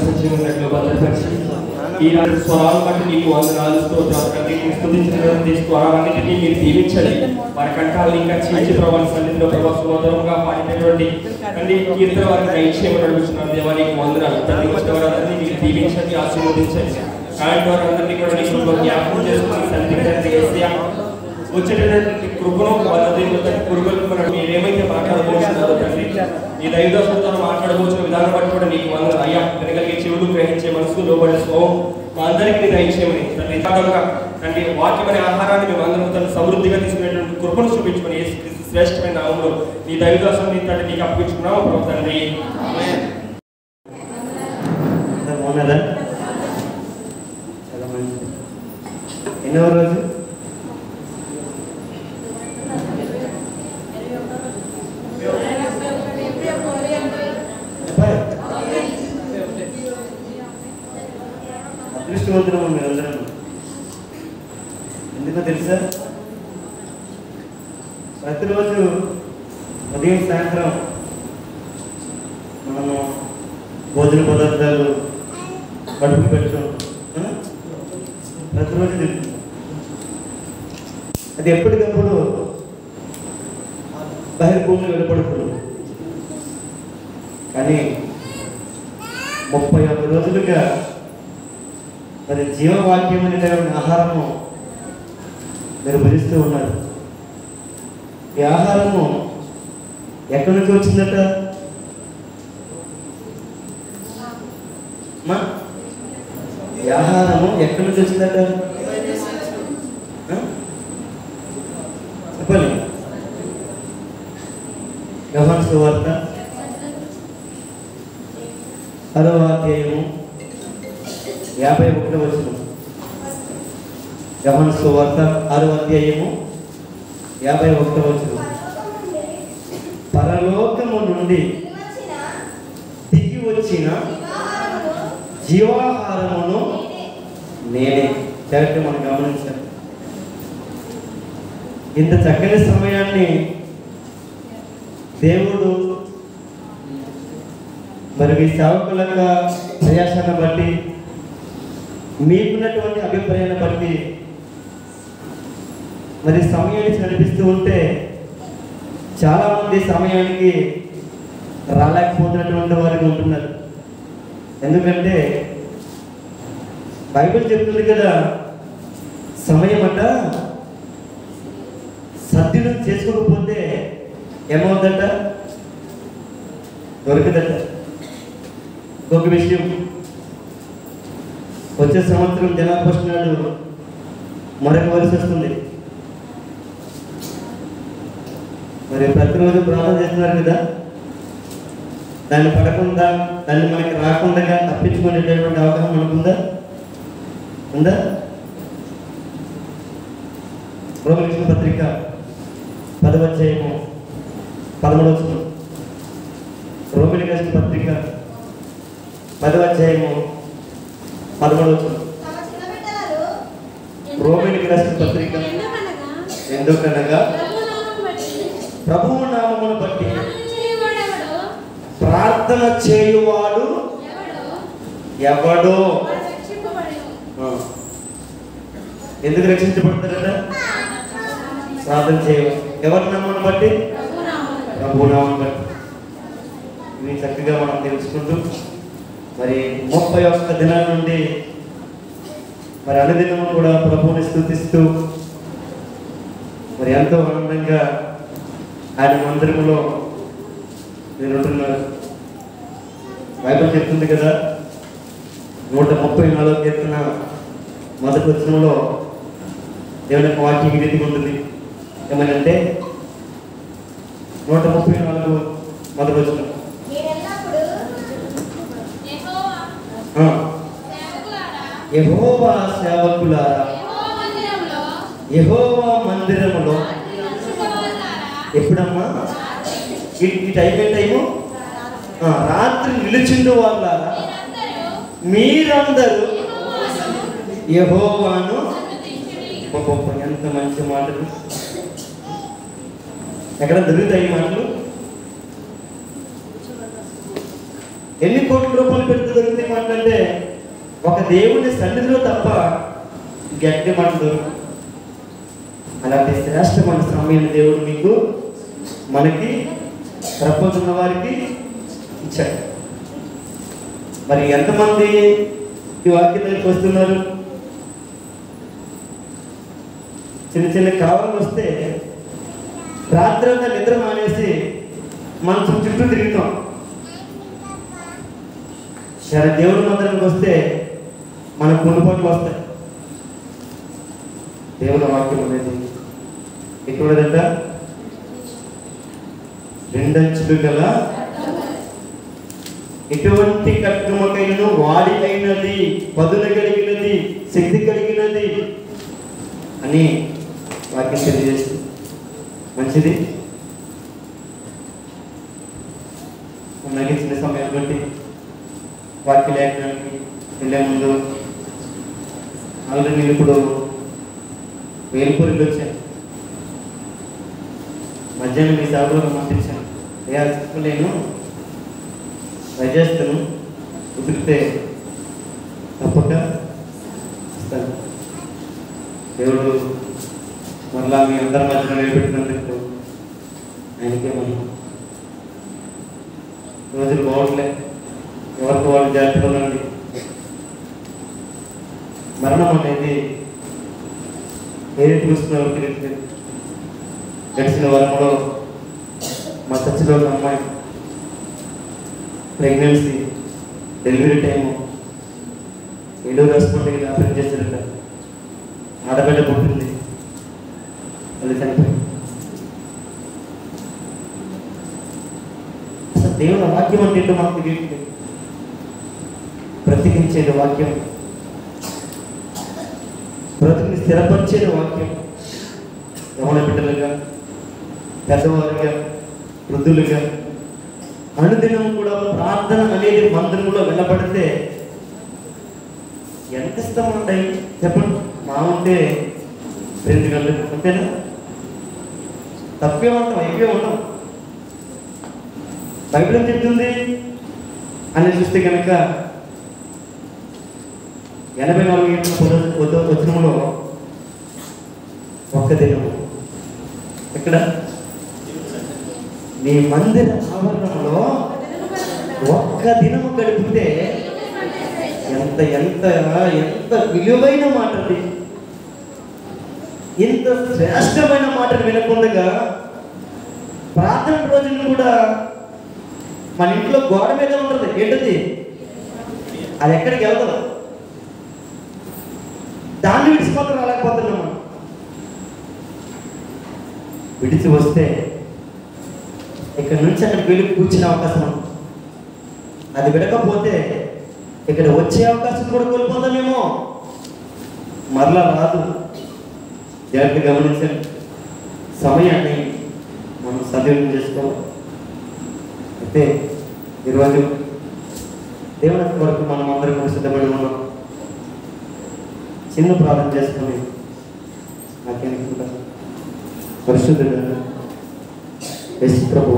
సజీవనట్లు భద్రపరిచి ఈ రాత్రి స్వరాలు బట్టి నీకు వందనాలు స్తోత్రాలు తండ్రి నీ స్తుతించినటువంటి స్వరాలన్నిటినీ మీరు దీవించండి వారి కంఠాలను ఇంకా చీచి ప్రభావం సన్నిధిలో ప్రభావ సుమధురంగా పాడినటువంటి తండ్రి కీర్తన వారికి దయచేయమని అడుగుతున్నాను దేవా నీకు వందనాలు తండ్రి వచ్చిన వారందరినీ మీరు దీవించండి ఆశీర్వదించండి అలాంటి వారందరినీ కూడా నీ కృపలో జ్ఞాపకం చేసుకుని తండ్రి తండ్రి యేసయ్య, వచ్చేటటువంటి కృపను వాళ్ళ దేవుని కృపను మనం మీరేమైతే మాట్లాడబోతున్నారో తండ్రి ఈ దైవదర్శనంతో మాట్లాడబోతున్న విధానం బట్టి కూడా నీకు వందలు అయ్యా వెనకలిగే చెవులు గ్రహించే మనసు లోబడే స్వభావం మా అందరికీ నీ దయచేయమని తండ్రి యథార్థంగా తండ్రి వాక్యం అనే ఆహారాన్ని మేము అందరం తను సమృద్ధిగా తీసుకునేటువంటి కృపను చూపించమని యేసుక్రీస్తు శ్రేష్టమైన నామంలో నీ దైవదర్శనం నీ తండ్రి నీకు అప్పగించుకున్నాము ప్రభు తండ్రి అంతా బాగున్నారా చాలా మంచిది ఎన్నో రోజు చెప్పాలి. అదృష్టవంతులము మీరందరం ఎందుకో తెలుసా ప్రతిరోజు ఉదయం సాయంత్రం మనము భోజన పదార్థాలు కడుపు పెట్టడం ఆ? ప్రతిరోజు తింటున్నాం అది ఎప్పటికప్పుడు బహిర్భూమిలో వినపడుతున్నాం కానీ ముప్పై ఒక్క రోజులుగా మరి జీవవాక్యం అనేటువంటి ఆహారము మీరు భరిస్తూ ఉన్నారు ఈ ఆహారము ఎక్కడి నుంచి వచ్చిందట మా ఈ ఆహారము ఎక్కడి నుంచి వచ్చిందట ఆ? చెప్పండి యోహాను సువార్త పదవ అధ్యాయము యాభై ఒకటో వచనం యోహాను సువార్త ఆరవ అధ్యాయము యాభై ఒకటో వచనం పరలోకము నుండి దిగి వచ్చిన జీవాహారమును నేనే కరెక్ట్ మనం గమనించాలి ఇంత చక్కని సమయాన్ని దేవుడు మరి మీ సేవకుల యొక్క ప్రయాసాన్ని బట్టి మీకున్నటువంటి అభిప్రాయాన్ని బట్టి మరి సమయాన్ని నడిపిస్తూ ఉంటే చాలా మంది సమయానికి రాలేకపోతున్నటువంటి వారికి ఉంటున్నారు ఎందుకంటే బైబిల్ చెప్తుంది కదా సమయం అంట సద్వినం చేసుకోకపోతే ఏమవుతుందట దొరకదట ఒక విషయం వచ్చే సంవత్సరం జనాభా ఫస్ట్ నాడు మరొక వలస వస్తుంది మరి ప్రతిరోజు ప్రార్థన చేస్తున్నారు కదా దాన్ని పడకుండా దాన్ని మనకి రాకుండా తప్పించుకునేటటువంటి అవకాశం మనకుందా ఉందా రోమకృష్ణ పత్రిక పదవచ్చేయము పదమూడవ రోమిలి కృష్ణ పత్రిక పదవచ్చేయము పదమూడవ రోమిలి కృష్ణ పత్రిక ఎందుకనగా ప్రభువు నామమును బట్టి ప్రార్థన చేయువాడు ఎవడో ఆ. ఎందుకు రక్షించబడతారట ప్రార్థన చేయ ఎవరి నామమును బట్టి ప్రభు నామమును బట్టి ఇవి చక్కగా మనం తెలుసుకుంటూ మరి ముప్పై ఒక్క దినాల నుండి మరి అనుదినము కూడా ప్రభువుని స్థుతిస్తూ మరి ఎంతో ఆనందంగా ఆయన మందిరములో మీరు ఉంటున్నారు బైబిల్ చెప్తుంది కదా నూట ముప్పై నాలుగు కీర్తన మొదటి వచనంలో దేవుని యొక్క వాక్యం ఈ రీతిగా ఉంటుంది ఏమనంటే నూట ముప్పై నాలుగు మొదటి వచనం ఆ, యెహోవా సేవకులారా యెహోవా మందిరములో ఎప్పుడమ్మా ఈ ఈ టైం ఏ టైము ఆ, రాత్రి నిలిచిండు వాళ్ళారా మీరందరూ యెహోవాను గొప్ప ఎంత మంచి మాటలు ఎక్కడ దొరుకుతాయి ఈ మాటలు ఎన్ని కోట్ల రూపాయలు పెడితే దొరుకుతాయి మాటలంటే ఒక దేవుని సన్నిధిలో తప్ప గట్టి మాట దొరుకుతుంది అలాంటి శ్రేష్టమైన సమయం దేవుడు మీకు మనకి ప్రపంచున్న వారికి ఇచ్చాడు మరి ఎంతమంది ఈ వాక్యం దగ్గరికి వస్తున్నారు చిన్న చిన్న కావాలి వస్తే రాత్రి అంతా నిద్ర మానేసి మనసు చుట్టూ తిరుగుతాం సరే దేవుడి మందిరానికి వస్తే మన కుండుపాట్లు వస్తాయి దేవుని వాక్యం అనేది ఎక్కడదంట రెండంచులు గల ఎటువంటి కట్టుమకైనను వాడి అయినది పదుల కలిగినది శక్తి కలిగినది అని వాక్యం తెలియజేస్తుంది మంచిది మనకి చిన్న సమయం బట్టి వాక్య లేఖనానికి వెళ్ళే ముందు ఆల్రెడీ నేను ఇప్పుడు వేలుపూరికి వచ్చాను మధ్యాహ్నం మీ సేవలో పంపించాను అయ్యా చెప్పలేను ట్రై చేస్తాను కుదిరితే తప్పక ఇస్తాను దేవుడు మరలా మీ అందరి మధ్యలో నిలబెట్టినందుకు ఆయనకే మనం రోజులు బాగుండలే ఎవరికి వాళ్ళు జాగ్రత్తగా ఉండండి మరణం అనేది ఏది చూస్తున్నారో తెలియట్లేదు గడిచిన వారంలో మా చర్చిలో ఒక అమ్మాయి ప్రెగ్నెన్సీ డెలివరీ టైము ఏడో హాస్పిటల్కి ఆపరేట్ చేశారట ఆడబిడ్డ పుట్టింది అది చనిపోయింది అసలు దేవుని వాక్యం అంటే ఏంటో మాకు తెలియట్లేదు బ్రతికించేది వాక్యం బ్రతికిని స్థిరపరిచేది వాక్యం యవన బిడ్డలుగా పెద్దవారుగా వృద్ధులుగా అనుదినం కూడా ప్రార్థన అనేది మందిరంలో వినపడితే ఎంత ఇష్టం ఉంటాయి చెప్పండి మా ఉంటే రెండు గంటలు అంతేనా తప్పే ఉంటాం ఎక్కువే ఉంటాం బైబిల్ ఏం చెప్తుంది అని చూస్తే కనుక ఎనభై నాలుగు ఏళ్ళ వచనంలో ఒక్క దినం ఎక్కడ నీ మందిర ఆవరణంలో ఒక్క దినము గడిపితే ఎంత ఎంత ఎంత విలువైన మాట అది ఇంత శ్రేష్టమైన మాటను వినకుండగా ప్రార్థన రోజులు కూడా మన ఇంట్లో గోడ మీద ఉంటుంది ఏంటది అది ఎక్కడికి వెళ్తుంది దాన్ని విడిచిపోతాం రాలేకపోతున్నాం మనం విడిచి వస్తే ఇక్కడ నుంచి అక్కడికి వెళ్ళి కూర్చునే అవకాశం ఉంది. అది విడకపోతే ఇక్కడ వచ్చే అవకాశం కూడా కోల్పోతామేమో మరలా రాదు జాగ్రత్త గమనించండి సమయాన్ని మనం సద్వినియోగం చేసుకోవాలి అయితే ఈరోజు దేవుని కొరకు మనం అందరం కూడా సిద్ధపడి ఉన్నాం చిన్న ప్రార్థన చేసుకొని నాకేనుకుంటా పరిశుద్ధుడు యేసు ప్రభు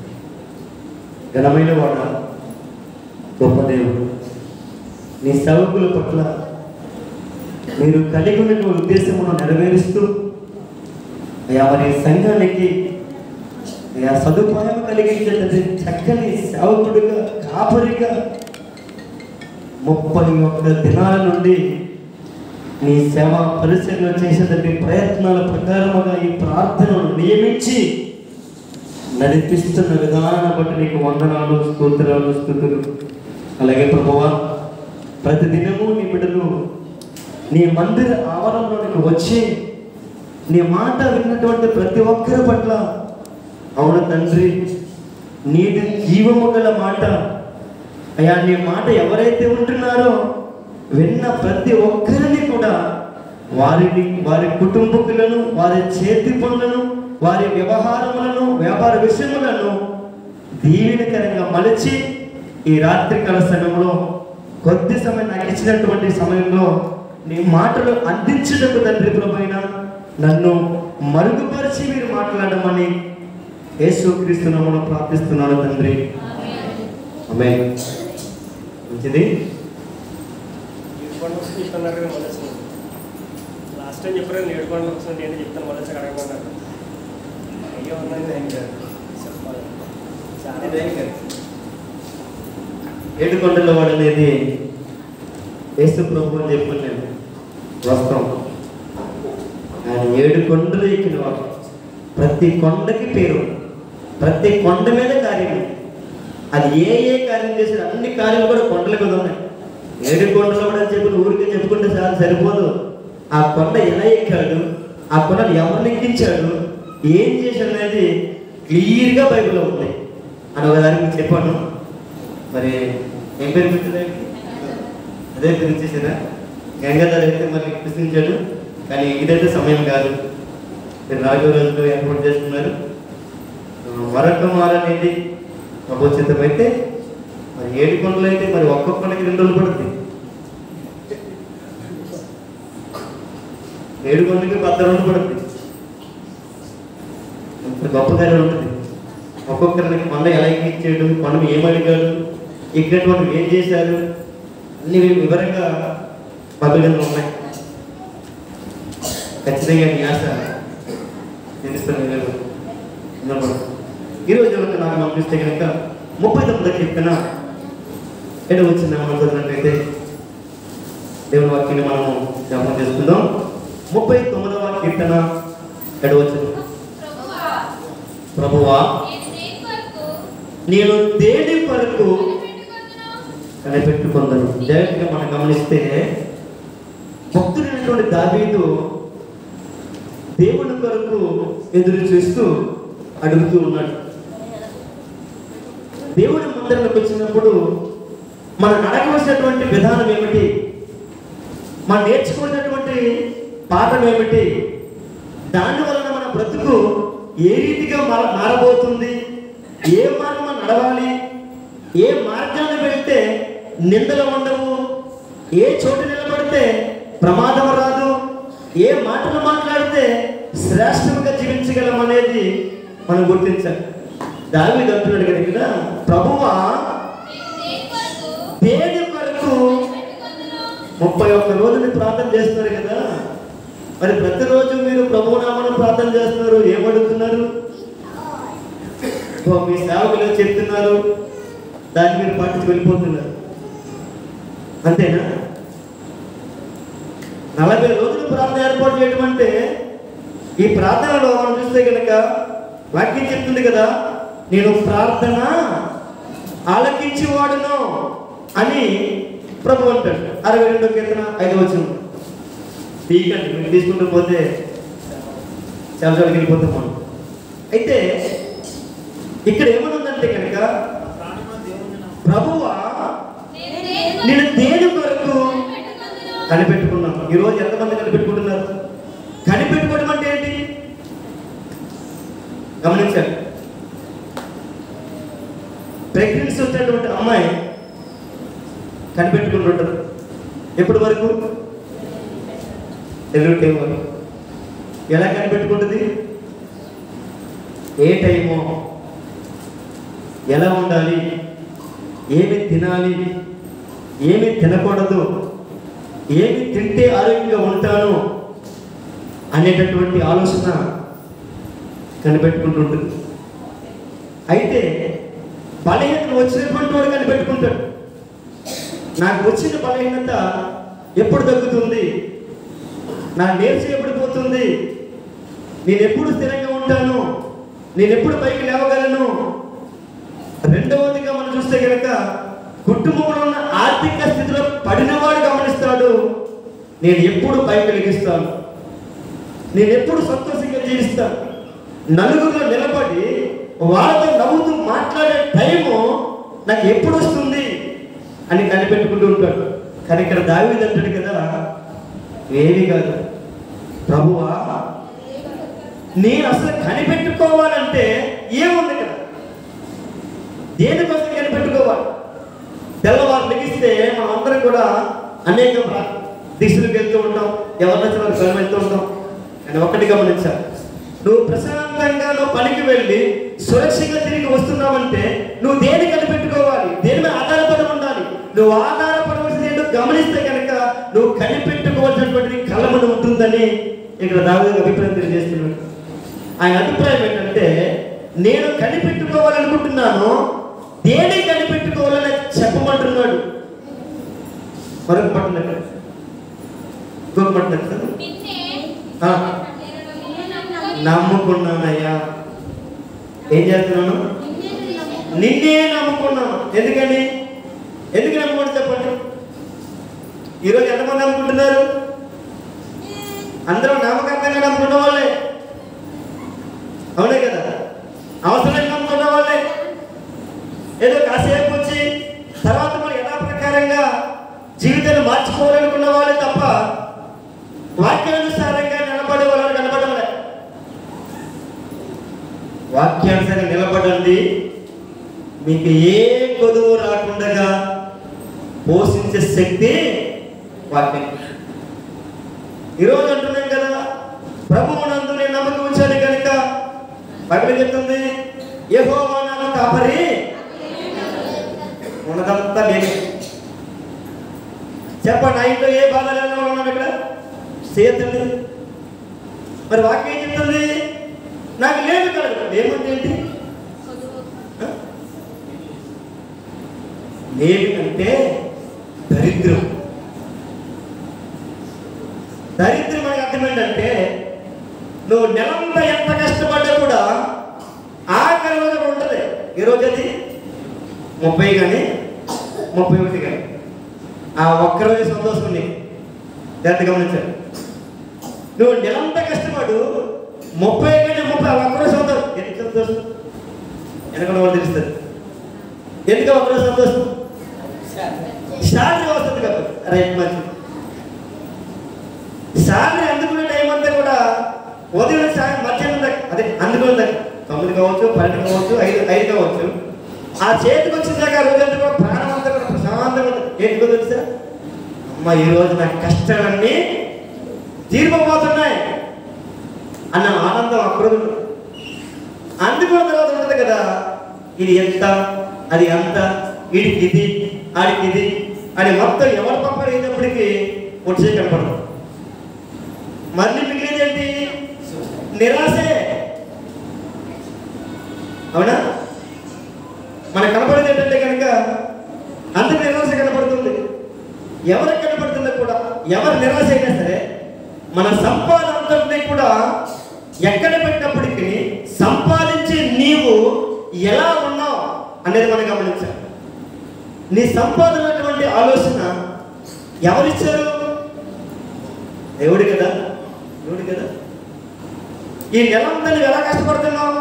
ఘనమైన వాడ గొప్ప దేవుడు నీ సేవకుల పట్ల మీరు కలిగి ఉన్నటువంటి ఉద్దేశమును నెరవేరుస్తూ అయా మరి సంఘానికి అయా సదుపాయం కలిగించేటది చక్కని సేవకుడిగా కాపరిగా ముప్పై ఒక్క దినాల నుండి నీ సేవ పరిచర్య చేసేటటువంటి ప్రయత్నాల ప్రకారముగా ఈ ప్రార్థనను నియమించి నడిపిస్తున్న విధానాన్ని బట్టి నీకు వందనాలు స్తోత్రాలు స్థుతులు అలాగే ప్రభువా ప్రతి దినము నీ బిడ్డలు నీ మందిర ఆవరణలోనికి వచ్చి నీ మాట విన్నటువంటి ప్రతి ఒక్కరి పట్ల అవును తండ్రి నీది జీవము గల మాట అయ్యా నీ మాట ఎవరైతే ఉంటున్నారో విన్న ప్రతి ఒక్కరిని కూడా వారిని వారి కుటుంబకులను వారి చేతి పనులను వారి వ్యవహారములను వ్యాపార విషయములను దీవెనకరంగా మలచి ఈ రాత్రికాల సమయంలో కొద్ది సమయం నాకు ఇచ్చినటువంటి సమయంలో నీ మాటలు అందించటకు తండ్రి ప్రభైన నన్ను మరుగుపరిచి మీరు మాట్లాడమని యేసు క్రీస్తునామను ప్రార్థిస్తున్నాను తండ్రి ఆమేన్ మంచిది ఏడుకొండ వస్తుంది ఇస్తున్నారు కదా మళ్ళీ వచ్చింది లాస్ట్ టైం చెప్పారు కదా ఏడుకొండ వస్తుంది నేను చెప్తాను మళ్ళీ వచ్చి అడగమన్నారు అయ్యో ఉందండి చెప్పాలి చాలా ఏడుకొండల వాడు అనేది యేసు ప్రభు అని చెప్పాను నేను వాస్తవం ఆయన ఏడు కొండలు ఎక్కిన వాడు ప్రతి కొండకి పేరు ప్రతి కొండ మీద కార్యం అది ఏ ఏ కార్యం చేసిన అన్ని కార్యాలు కూడా కొండల మీద ఉన్నాయి ఏడు కొండలు కూడా అని చెప్పి ఊరికి చెప్పుకుంటే చాలా సరిపోదు ఆ కొండ ఎలా ఎక్కాడు ఆ కొండను ఎవరిని ఎక్కించాడు ఏం చేశాడు అనేది క్లియర్గా బైబిల్లో ఉంది అని ఒక దానికి మీకు చెప్పాను మరి ఏం పేరు పెట్టారు అదే పేరు ఇచ్చేసారా గంగాధర్ అయితే మరి ప్రశ్నించాడు కానీ ఇదైతే సమయం కాదు మీరు నాలుగో రోజులు ఏర్పాటు చేసుకున్నారు ఆ, మరొక మాల అనేది ప్రభుత్వమైతే మరి ఏడు కొండలు అయితే మరి ఒక్కొక్క కొండకి రెండు రోజులు పడుతుంది ఏడు కొండలకి పద్ద రోజులు పడుతుంది ఇంత గొప్ప కార్యం ఉంటుంది ఒక్కొక్కరికి కొండ ఎలా ఎక్కించాడు కొండ ఏం అడిగాడు ఎక్కినటువంటి ఏం చేశారు అన్ని వివరంగా బైబిల్లో ఉన్నాయి ఖచ్చితంగా మీ ఆశ తెలుస్తుంది మీరు విన్నప్పుడు. ఈరోజు కనుక నాకు పంపిస్తే కనుక ముప్పై తొమ్మిది కీర్తన ఏదో వచ్చింది మనం చదివినట్లయితే దేవుని వాక్యాన్ని మనము జ్ఞాపకం చేసుకుందాం ముప్పై తొమ్మిదవ కీర్తన ఏడో వచ్చింది ప్రభువా నేను దేని కొరకు కనిపెట్టుకుందను జాగ్రత్తగా మనం గమనిస్తే భక్తుడైనటువంటి దావీదు దేవుని కొరకు ఎదురు చూస్తూ అడుగుతూ ఉన్నాడు దేవుని మందిరంలోకి వచ్చినప్పుడు మనం అడగవలసినటువంటి విధానం ఏమిటి మనం నేర్చుకోవాల్సినటువంటి పాఠం ఏమిటి దాని వలన మన బ్రతుకు ఏ రీతిగా మార మారబోతుంది ఏ మార్గం మనం నడవాలి ఏ మార్గాన్ని వెళ్తే నిందలు ఉండవు ఏ చోటు నిలబడితే ప్రమాదం రాదు ఏ మాటలు మాట్లాడితే శ్రేష్టంగా జీవించగలం అనేది మనం గుర్తించాలి దావి అంటున్నాడు కదా ఇక్కడ ప్రభువా దేని కొరకు ముప్పై ఒక్క రోజుని ప్రార్థన చేస్తున్నారు కదా మరి ప్రతిరోజు మీరు ప్రభు నామను ప్రార్థన చేస్తున్నారు ఏమడుగుతున్నారు ఓ, మీ సేవకులు చెప్తున్నారు దాన్ని మీరు పాటించి వెళ్ళిపోతున్నారు అంతేనా నలభై రోజులు ప్రార్థన ఏర్పాటు చేయడం అంటే ఈ ప్రార్థనలో మనం చూస్తే కనుక వాక్యం చెప్తుంది కదా నేను ప్రార్థన ఆలకించేవాడును అని ప్రభు అంటాడు అరవై రెండో కీర్తన ఐదు వచ్చిన తీయకండి మీరు తీసుకుంటూ పోతే చాలా చోట్లకి వెళ్ళిపోతాం మనం అయితే ఇక్కడ ఏమనుందంటే కనుక ప్రభువా నేను దేని కొరకు కనిపెట్టుకున్నాను ఈరోజు ఎంతమంది కనిపెట్టుకుంటున్నారు కనిపెట్టుకోవడం అంటే ఏంటి గమనించండి ప్రెగ్నెన్సీ వచ్చినటువంటి అమ్మాయి కనిపెట్టుకుంటుంటారు ఎప్పటి వరకు డెలివరీ టైం వరకు ఎలా కనిపెట్టుకుంటుంది ఏ టైమో ఎలా ఉండాలి ఏమి తినాలి ఏమి తినకూడదు ఏమి తింటే ఆరోగ్యంగా ఉంటాను అనేటటువంటి ఆలోచన కనిపెట్టుకుంటుంటుంది అయితే బలహీనత వచ్చినటువంటి వాడు కనిపెట్టుకుంటాడు నాకు వచ్చిన బలహీనత ఎప్పుడు తగ్గుతుంది నా నేర్చి ఎప్పుడు పోతుంది నేను ఎప్పుడు స్థిరంగా ఉంటాను నేను ఎప్పుడు పైకి లేవగలను రెండవదిగా మనం చూస్తే కనుక కుటుంబంలో ఉన్న ఆర్థిక స్థితిలో పడినవాడు గమనిస్తాడు నేను ఎప్పుడు పైకి వెలిగిస్తాను నేను ఎప్పుడు సంతోషంగా జీవిస్తాను నలుగురిలో నిలబడి వాళ్ళతో నవ్వుతూ మాట్లాడే టైము నాకు ఎప్పుడు వస్తుంది అని కనిపెట్టుకుంటూ ఉంటాడు కానీ ఇక్కడ దావీదు అంటాడు కదా ఏమీ కాదు ప్రభువా నేను అసలు కనిపెట్టుకోవాలంటే ఏముంది కదా దేనికోసం కనిపెట్టుకోవాలి తెల్లవారు లెగిస్తే మనం అందరం కూడా అనేక ప్ర- దిశలకు వెళ్తూ ఉంటాం ఎవరు నచ్చిన వారు పని వెళ్తూ ఉంటాం కానీ ఒకటి గమనించాలి నువ్వు ప్రశాంతంగా నువ్వు పనికి వెళ్ళి సురక్షితంగా తిరిగి వస్తున్నావంటే నువ్వు దేని కనిపెట్టుకోవాలి దేని మీద ఆధారపడి ఉండాలి నువ్వు ఉంటుందని ఇక్కడ దావీదు అభిప్రాయం తెలియజేస్తున్నాడు ఆయన అభిప్రాయం ఏంటంటే నేను కనిపెట్టుకోవాలనుకుంటున్నాను దేని కనిపెట్టుకోవాలని చెప్పమంటున్నాడు మరొక పట్టణం ఎక్కడ ఇంకొక పట్టణం ఎక్కడ ఆ, నమ్ముకున్నానయ్యా ఏం చేస్తున్నాను నిన్నే నమ్ముకున్నాను ఎందుకని ఎందుకు నమ్ముకుంటు చెప్పండి ఈరోజు ఎంతమంది నమ్ముకుంటున్నారు అందరూ నామకార్థంగా నమ్ముకున్న వాళ్ళే అవునే కదా అవసరం నమ్ముకున్న వాళ్ళే ఏదో కాసేపు వచ్చి తర్వాత మనం యథాప్రకారంగా జీవితాన్ని మార్చుకోవాలనుకున్న వాళ్ళే తప్ప వాక్యానుసారంగా నిలబడే వాళ్ళు కనబడలే వాక్యానుసారంగా నిలబడండి మీకు ఏ కొదువు రాకుండా పోషించే శక్తి వాక్యం ఈరోజు అంటున్నాం కదా ప్రభువు నందు నేను నమ్మకం ఉంచాను కనుక బైబిల్ చెప్తుంది యెహోవా నాకు కాపరి ఉన్నదంతా నేను చెప్పండి నా ఇంట్లో ఏ బాధ లేని వాళ్ళు ఉన్నాం ఇక్కడ చేయతండి మరి వాక్యం ఏం చెప్తుంది నాకు లేదు కలగదు ఏమంటే ఏంటి ఆ? లేమి అంటే దరిద్రం దరిద్రం అనే అర్థం ఏంటంటే నువ్వు నెలంతా ఎంత కష్టపడ్డా కూడా ఆఖరి రోజు ఒకటి ఉంటుంది ఏ రోజు అది ముప్పై కానీ ముప్పై ఒకటి కానీ ఆ ఒక్కరోజు సంతోషం నీకు జాగ్రత్త గమనించారు నువ్వు నెలంతా కష్టపడు ముప్పై కానీ ముప్పై ఆ ఒక్కరోజు సంతోషం ఎందుకు సంతోషం వెనక వాళ్ళు తెలుస్తుంది ఎందుకు ఆ ఒక్కరోజు సంతోషం శాలరీ వస్తుంది కదా రైట్ మంచి శాలరీ అందుకునే టైం అంతా కూడా ఉదయం సాయం మధ్యాహ్నం దాకా అదే అందుకునే దాకా తొమ్మిది కావచ్చు పన్నెండు కావచ్చు ఐదు ఐదు కావచ్చు ఆ చేతికి వచ్చిన దాకా ఆ రోజంతా కూడా ప్రాణం అంతా కూడా ప్రశాంతంగా ఉంటుంది ఏంటికో తెలుసా అమ్మ ఈ రోజు నా కష్టాలన్నీ తీరిపోతున్నాయి అన్న ఆనందం అప్పుడు అందుకున్న తర్వాత ఉంటుంది కదా ఇది ఎంత అది అంత వీడికి ఇది ఆడికి ఇది అని మొత్తం ఎవరి పక్కన అయినప్పటికీ వచ్చే కనపడదు మళ్ళీ మిగిలింది ఏంటి నిరాశే అవునా మనకు కనపడేది ఏంటంటే కనుక అందరి నిరాశ కనపడుతుంది ఎవరికి కనపడుతుందో కూడా ఎవరు నిరాశ అయినా సరే మన సంపాదన అంతటినీ కూడా ఎక్కడ పెట్టినప్పటికీ సంపాదించి నీవు ఎలా ఉన్నావు అనేది మనం గమనించాలి నీ సంపాదన అటువంటి ఆలోచన ఎవరిచ్చారు దేవుడు కదా దేవుడు కదా ఈ నెల అంతా నువ్వు ఎలా కష్టపడుతున్నావు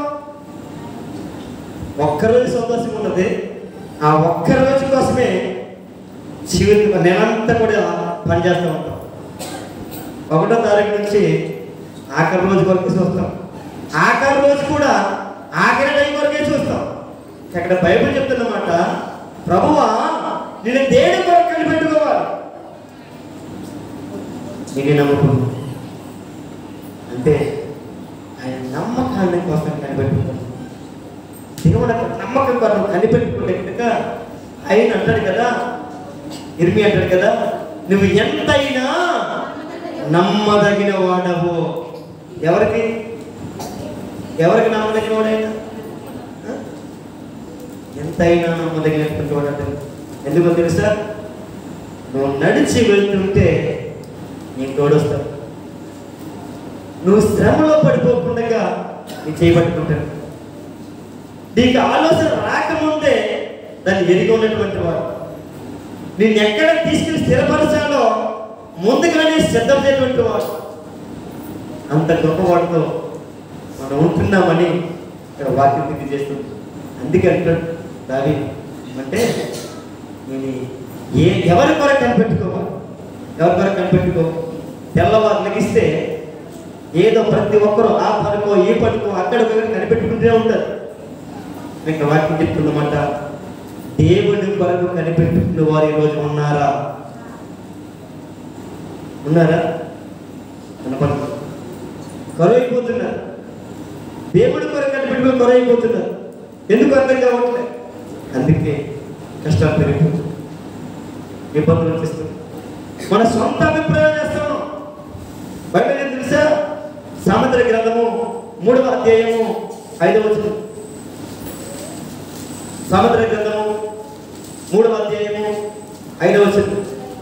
ఒక్కరోజు సంతోషం ఉన్నది ఆ ఒక్క రోజు కోసమే జీవితం నెలంతా కూడా పనిచేస్తూ ఉంటాం ఒకటో తారీఖు నుంచి ఆఖరి రోజు వరకు చూస్తాం ఆఖరి రోజు కూడా ఆఖరి టైం వరకే చూస్తాం అక్కడ బైబిల్ చెప్తున్నమాట ప్రభువా నేను దేని కొరకు కనిపెట్టుకోవాలి నేనే నమ్ముకున్నాను అంటే ఆయన నమ్మకాన్ని కోసం కనిపెట్టుకున్నాను దేవుడు అక్కడ నమ్మకం కోసం కనిపెట్టుకుంటే కనుక ఆయన అంటాడు కదా ఇర్మి అంటాడు కదా నువ్వు ఎంతైనా నమ్మదగిన వాడవు ఎవరికి ఎవరికి నమ్మదగిన వాడైనా ఆ? ఎంతైనా నమ్మదగినటువంటి వాడు అంటే ఎందుకో తెలుసా నువ్వు నడిచి వెళ్తుంటే నీకు తోడొస్తావు నువ్వు శ్రమలో పడిపోకుండా నీ చేయబట్టుకుంటాడు నీకు ఆలోచన రాకముందే దాన్ని ఎరిగి ఉన్నటువంటి వాడు నిన్ను ఎక్కడ తీసుకెళ్ళి స్థిరపరచాలో ముందుగానే సిద్ధం చేయటువంటి వాడు అంత గొప్పవాడితో మనం ఉంటున్నామని ఇక్కడ వాక్యం దిగి చేస్తుంది అందుకే అంటాడు దావి అంటే నేను ఏ ఎవరి కొరకు కనిపెట్టుకోవాలి ఎవరి కొరకు కనిపెట్టుకో తెల్లవారు లెగిస్తే ఏదో ప్రతి ఒక్కరూ ఆ పనికో ఈ పనికో అక్కడికో ఇక్కడ కనిపెట్టుకుంటూనే ఉంటారు ఇక్కడ వాక్యం చెప్తున్నమాట దేవుని కొరకు కనిపెట్టుకున్న వారు ఈరోజు ఉన్నారా ఉన్నారా కనపడదు కరువైపోతున్నారు దేవుడి కొరకు కనిపెట్టుకుని కరువైపోతున్నారు ఎందుకు అర్థం కావట్లే అందుకే కష్టాలు పెరిగిపోతుంది ఇబ్బందులు వచ్చేస్తుంది మన సొంత అభిప్రాయం చేస్తాము బైబిల్ ఏం తెలుసా సామెతల గ్రంథము మూడవ అధ్యాయము ఐదవ వచనం సామెతల గ్రంథము మూడవ అధ్యాయము ఐదవ వచనం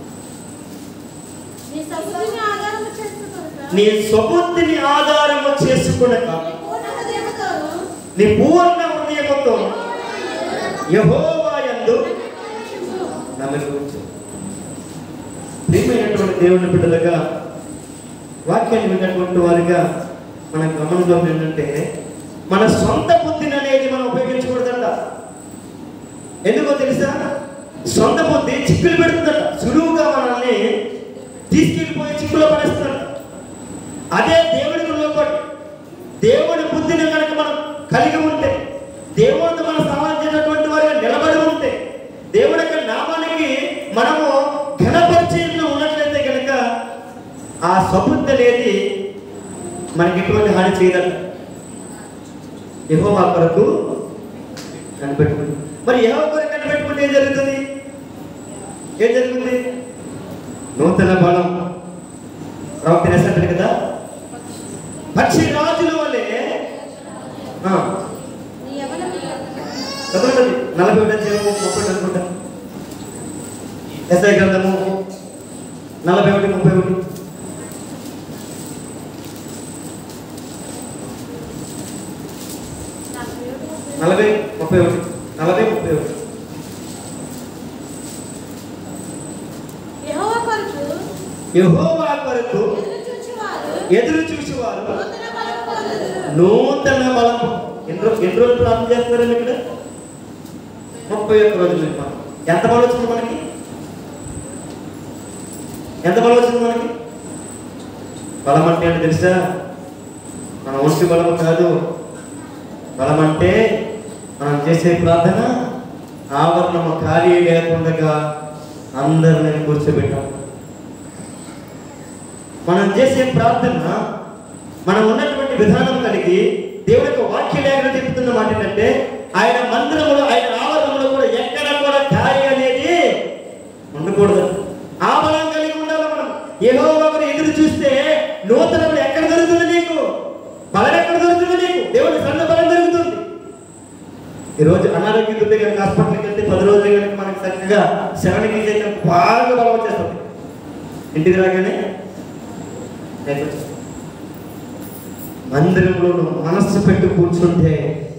నీ సముద్రుని ఆధారము చేసుకొనుట. నీ స్వబుద్ధిని ఆధారము చేసుకునక నీ పూర్ణ హృదయముతోను నీ పూర్ణ హృదయముతో యహోవా యందు నమ్మకం ఉంచు. ప్రియమైనటువంటి దేవుని బిడ్డలుగా వాక్యాన్ని విన్నటువంటి వారిగా మన గమనంలో ఏంటంటే మన సొంత బుద్ధిని అనేది మనం ఉపయోగించకూడదంట ఎందుకో తెలుసా సొంత బుద్ధి చిక్కులు పెడుతుందట సులువుగా మనల్ని తీసుకెళ్ళిపోయి చిక్కులో పడేస్తుందట అదే దేవుడికి లోపడి దేవుడి బుద్ధిని కనుక మనం కలిగి ఉంటే దేవుడితో మనం సమాధించినటువంటి వారిగా నిలబడి ఉంటే దేవుడి యొక్క నామానికి మనము ఘనపరిచయంలో ఉన్నట్లయితే కనుక ఆ స్వబుద్ధి అనేది మనకి ఎటువంటి హాని చేయదంట యెహోవా కొరకు కనిపెట్టుకుంది మరి యెహోవా కొరకు కనిపెట్టుకుంటే ఏం జరుగుతుంది ఏం జరుగుతుంది నూతన బలం ప్రవక్త రాశాడు కదా పక్షి రాజుల వలె ఆ, నీ యవ్వనము చదవండి నలభై ఒకటి అధ్యాయము ముప్పై ఒకటి అనుకుంటా ఎస్ఐ గ్రంథము నలభై ఒకటి ముప్పై ఒకటి నలభై ముప్పై ఒకటి నలభై ముప్పై ఒకటి యెహోవా కొరకు యెహోవా కొరకు ఎదురు చూచువారు ఎదురు చూసేవారు నూతన బలము పొందుదురు. నూతన బలం ఎన్ని రోజు ఎన్ని రోజులు ప్రార్థన చేస్తున్నారండి ఇక్కడ ముప్పై ఒక్క రోజులు మనం ఎంత బలం వచ్చింది మనకి ఎంత బలం వచ్చింది మనకి బలం అంటే ఏంటో తెలుసా మన ఒంటి బలం కాదు బలం అంటే మనం చేసే ప్రార్థన ఆవరణము ఖాళీ లేకుండా అందరిని కూర్చోబెట్టాం మనం చేసే ప్రార్థన మనం ఉన్నటువంటి విధానం కలిగి దేవుడి యొక్క వాక్య లేఖనం చెప్తున్న మాట ఏంటంటే ఆయన మందిరములో ఆయన ఆవరణంలో కూడా ఎక్కడ కూడా ఖాళీ అనేది ఉండకూడదు ఆ బలం కలిగి ఉండాలి మనం ఏదో ఒకరు ఎదురు చూస్తే నూతన బలం ఎక్కడ దొరుకుతుంది నీకు బలం ఎక్కడ దొరుకుతుంది నీకు దేవుడి సన్న బలం దొరుకుతుంది ఈరోజు అనారోగ్యం ఉంటే కనుక హాస్పిటల్కి వెళ్తే పది రోజులు కనుక మనకి చక్కగా శరణకి చేయడం బాగా బలం వచ్చేస్తుంది ఇంటికి రాగానే లేకొచ్చేస్తుంది. మందిరంలో నువ్వు మనస్సు పెట్టి కూర్చుంటే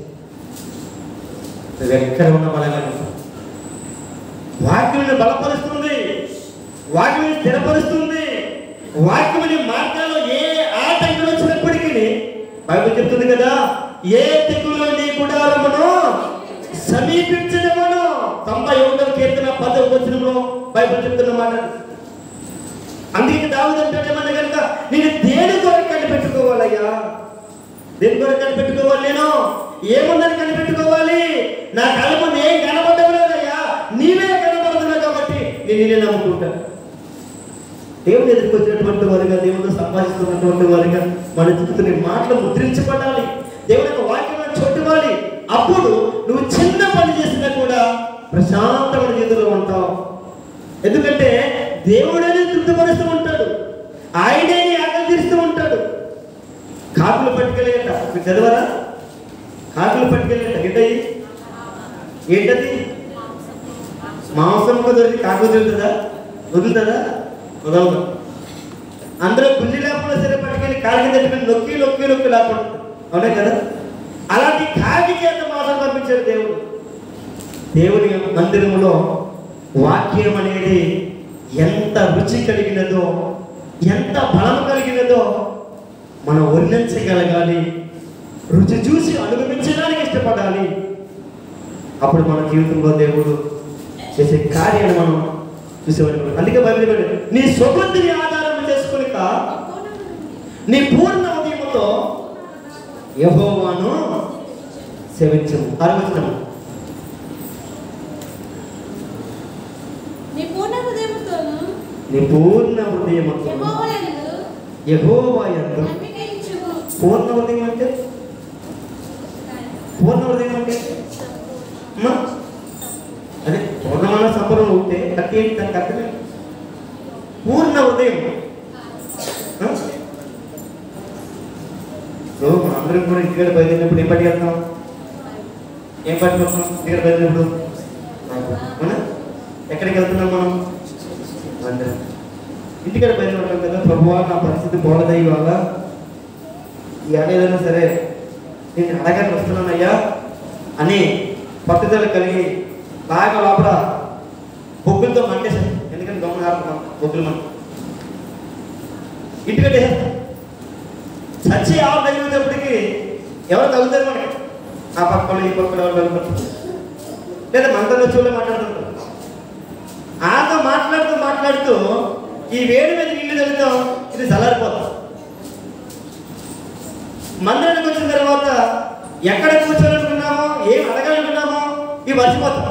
నువ్వు ఎక్కడ ఉన్న బలంగా ఉంటావు. వాక్యం బలపరుస్తుంది వాక్యం స్థిరపరుస్తుంది వాక్యం మార్గాల్లో ఏ ఆటంకం వచ్చినప్పటికీ బైబిల్ చెప్తుంది కదా ఏ తెగులు నీ గుడారమును సమీపించడమును తొంభై ఒకటవ కీర్తన పదవ వచనంలో బైబిల్ చెప్తున్న మాట అందుకే దావుడు అంటే మన కనుక నేను దేని కొరకు కనిపెట్టుకోవాలయ్యా దేని కొరకు కనిపెట్టుకోవాలి నేను ఏముందని కనిపెట్టుకోవాలి నా కళ్ళ ముందు ఏం కనబడలేదయ్యా నీవే కనబడుతున్నావు కాబట్టి నేను నిన్నే నమ్ముకుంటాను దేవుని ఎదురుకు వచ్చినటువంటి వారుగా దేవుడు సంభాషిస్తున్నటువంటి వారుగా మన జీవితంలో మాటలు ముద్రించబడాలి దేవుని యొక్క వాక్యం చొట్టువాలి అప్పుడు నువ్వు చిన్న పని చేసినా కూడా ప్రశాంతమైన జీవితంలో ఉంటావు ఎందుకంటే దేవుడనే తృప్తిపరుస్తూ ఉంటాడు ఆయనే నీ ఆకలి తీరుస్తూ ఉంటాడు కాకులు పట్టుకెళ్ళేట మీరు చదవరా కాకులు పట్టుకెళ్ళేట ఏంటది ఏంటది మాంసంగా దొరికి కాకు వదులుతుందా వదులుతుందా వదలదు అందరూ గుండె లేకుండా సరే పట్టుకెళ్ళి కాకి తట్టుకుని నొక్కి నొక్కి నొక్కి లేకుండా అవునే కదా అలాంటి కాకి చేత మాసం పంపించాడు దేవుడు దేవుని మందిరములో వాక్యం అనేది ఎంత రుచి కలిగినదో ఎంత బలం కలిగినదో మనం వర్ణించగలగాలి రుచి చూసి అనుభవించడానికి ఇష్టపడాలి అప్పుడు మన జీవితంలో దేవుడు చేసే కార్యాన్ని మనం చూసేవాడు అందుకే బైబిల్ పెట్టాడు. నీ స్వబుద్ధిని ఆధారం చేసుకుని నీ పూర్ణ ఉదయముతో యహోవాను సేవించము ఆరంభించము నీ పూర్ణ హృదయముతోను నీ పూర్ణ హృదయముతో యెహోవాయందు యహోవా యందు నమ్మిక ఉంచుము. పూర్ణ హృదయం అంటే పూర్ణ హృదయం అంటే అమ్మా? అదే పూర్ణమైన సంపూర్ణ ఉంటే కట్టి ఏంటి దానికి అర్థమే పూర్ణ హృదయం ఆ? అందరం కూడా ఇంటికాడ బయలుదేరినప్పుడు ఏం పట్టుకెళ్తాం ఏం పట్టుకొస్తాం ఇంటికాడ బయలుదేరినప్పుడు అవునా ఎక్కడికి వెళ్తున్నాం మనం అందరం ఇంటికాడ బయలుదేరడం కదా ప్రభువా నా పరిస్థితి బాగోదయ్యి వల్ల ఇవాళ ఏదైనా సరే నేను అడగానికి వస్తున్నానయ్యా అని పట్టుదల కలిగి బాగా లోపల బొగ్గులతో మంటేసాను ఎందుకంటే గమనం ఆడుతున్నాం బొగ్గులు మనం ఇంటికంటే చచ్చి ఆవు తగిలినప్పటికీ ఎవరు తగ్గుతారు మనకి ఆ పక్క వాళ్ళు ఈ పక్క వాళ్ళు తగ్గుతారు లేదా మనతో వచ్చి మాట్లాడుతుంటారు ఆతో మాట్లాడుతూ మాట్లాడుతూ ఈ వేడి మీద నీళ్లు తగ్గుతాం ఇది చల్లారిపోతాం మందిరానికి వచ్చిన తర్వాత ఎక్కడ కూర్చోాలనుకున్నామో ఏం అడగాలనుకున్నామో ఇవి మర్చిపోతాం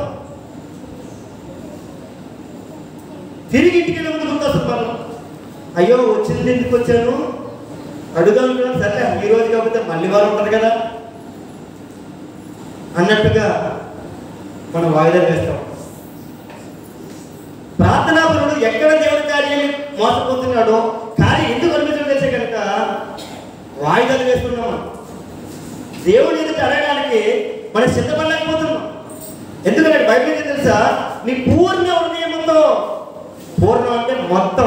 తిరిగి ఇంటికి వెళ్ళే ముందు గుర్తొస్తుంది మనం అయ్యో వచ్చింది ఎందుకు వచ్చాను అడుగుదానుకున్నాను సరే ఈ రోజు కాకపోతే మళ్ళీ వారం ఉంటుంది కదా అన్నట్టుగా మనం వాయిదా వేస్తాం ప్రార్థనాపరుడు ఎక్కడ దేవుడి కార్యాలు మోసపోతున్నాడో కార్యం ఎందుకు అనిపించడం తెలిసే కనుక వాయిదాలు వేస్తున్నాం మనం దేవుని ఎదుట అడగడానికి మనం సిద్ధపడలేకపోతున్నాం ఎందుకంటే బైబిల్ ఏం తెలుసా నీ పూర్ణ హృదయంతో పూర్ణం అంటే మొత్తం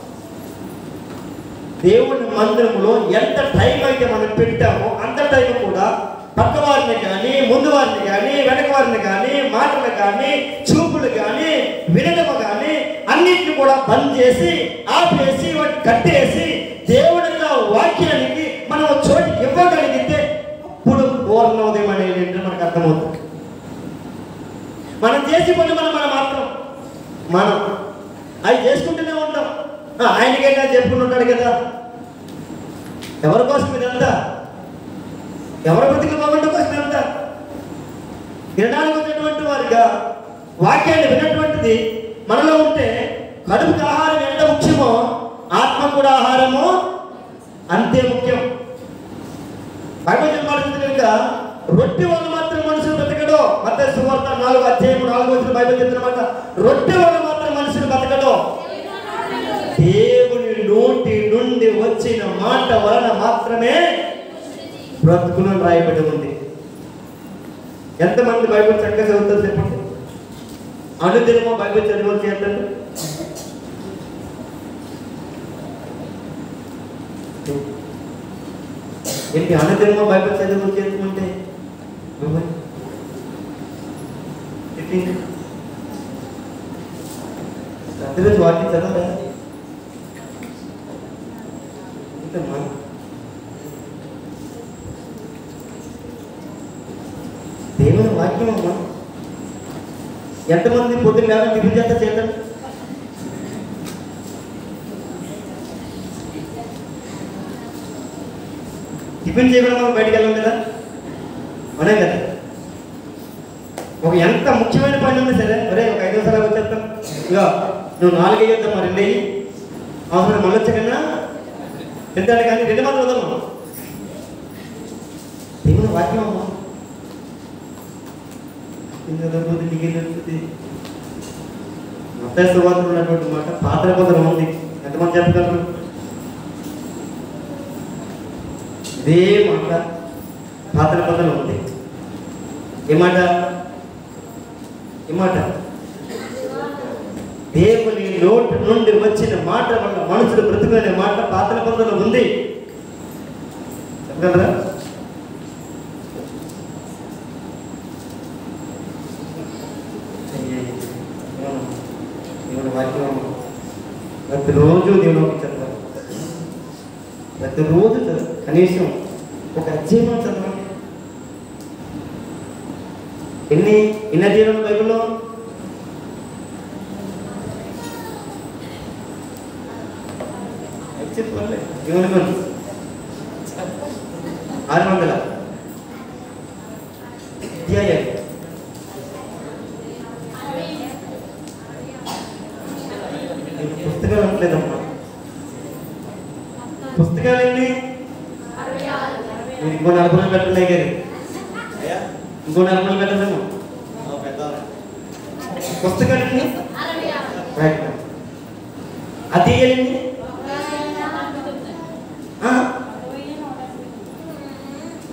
దేవుని మందిరంలో ఎంత టైం అయితే మనం పెట్టామో అంత టైం కూడా పక్క వారిని కానీ ముందు వారిని కానీ వెనక వారిని కానీ మాటలు కానీ చూపులు కానీ వినడము కానీ అన్నిటిని కూడా బంద్ చేసి ఆపేసి వాటిని కట్టేసి దేవుడి యొక్క వాక్యానికి మనం ఒక చోటు ఇవ్వగలిగితే అప్పుడు పూర్ణోదయం అనేది ఏంటో మనకు అర్థమవుతుంది మనం చేసి పని మనం మనం మాత్రం మనం అవి చేసుకుంటూనే ఉంటాం ఆ, ఆయనకైనా చెప్పుకుని ఉంటాడు కదా ఎవరి కోసం ఇదంతా ఎవరి బతుకులు బాగుండే కోసం ఇదంతా వినడానికి ఉన్నటువంటి వారిగా వాక్యాన్ని విన్నటువంటిది మనలో ఉంటే కడుపుకి ఆహారం ఎంత ముఖ్యమో ఆత్మ కూడా ఆహారము అంతే ముఖ్యం బైబిల్ చెప్పాల్సింది కనుక రొట్టె వల్ల మాత్రం మనుషులు బతకడు మత సువార్త నాలుగు అధ్యాయం నాలుగు వచ్చిన బైబిల్ చెప్తున్నమాట రొట్టె వల్ల మాత్రం మనుషులు బతకడు దేవుని నోటి నుండి వచ్చిన మాట వలన మాత్రమే బ్రతుకును రాయబడి ఉంది ఎంతమంది బైబిల్ చక్కగా చదువుతారు చెప్పండి అనుదినమో బైబిల్ చదివి చేద్దండి ఏంటి అనుదినమో బైబిల్ చదివి చేస్తుంటే ప్రతిరోజు వాటిని చదవరా ఇంతమ్మా దేవుని వాక్యం అమ్మా ఎంతమంది పొద్దున్న లేదని టిఫిన్ చేస్తా చేద్దాం టిఫిన్ చేయకుండా మనం బయటికి వెళ్ళాం కదా అనే కదా ఒక ఎంత ముఖ్యమైన పని ఉన్నా సరే ఒరే ఒక ఐదు నిమిషాలు వచ్చేస్తాం ఇక నువ్వు నాలుగు వేద్దాం మరి రెండు వేయి అవసరం మళ్ళీ వచ్చాకన్నా తింటాడు కానీ రెండు మాత్రం వదలమా దేవుని వాక్యం అమ్మా తిన్నదపోతే నీకేం తెలుస్తుంది మత సువార్త ఉన్నటువంటి మాట పాత్ర కొందరు ఉంది ఎంతమంది చెప్పగలరు ఇదే మాట పాత్ర పదలు ఉంది ఏ మాట ఏ మాట దేవుని నోటి నుండి వచ్చిన మాట వల్ల మనుషులు బ్రతుకునే మాట పాత్ర పదలు ఉంది చెప్పగలరా దేవుని వాక్యం ప్రతిరోజు దేవునికి చదవాలి ప్రతిరోజు చదవాలి కనీసం ఒక అధ్యయనం చదవండి ఎన్ని ఎన్ని అధ్యయనాలు బైబిల్లో చెప్పలే దేవుని గురించి ఆరు వందల అధ్యాయాలు పుస్తకాలు ఉండలేదమ్మా పుస్తకాలు ఎన్ని మీరు ఇంకో నలభై రోజులు పెట్టలే గారు ఇంకో నలభై రోజులు పెట్టలేము పుస్తకాలు ఎన్ని రైట్ అధ్యాయాలు ఎన్ని ఆ?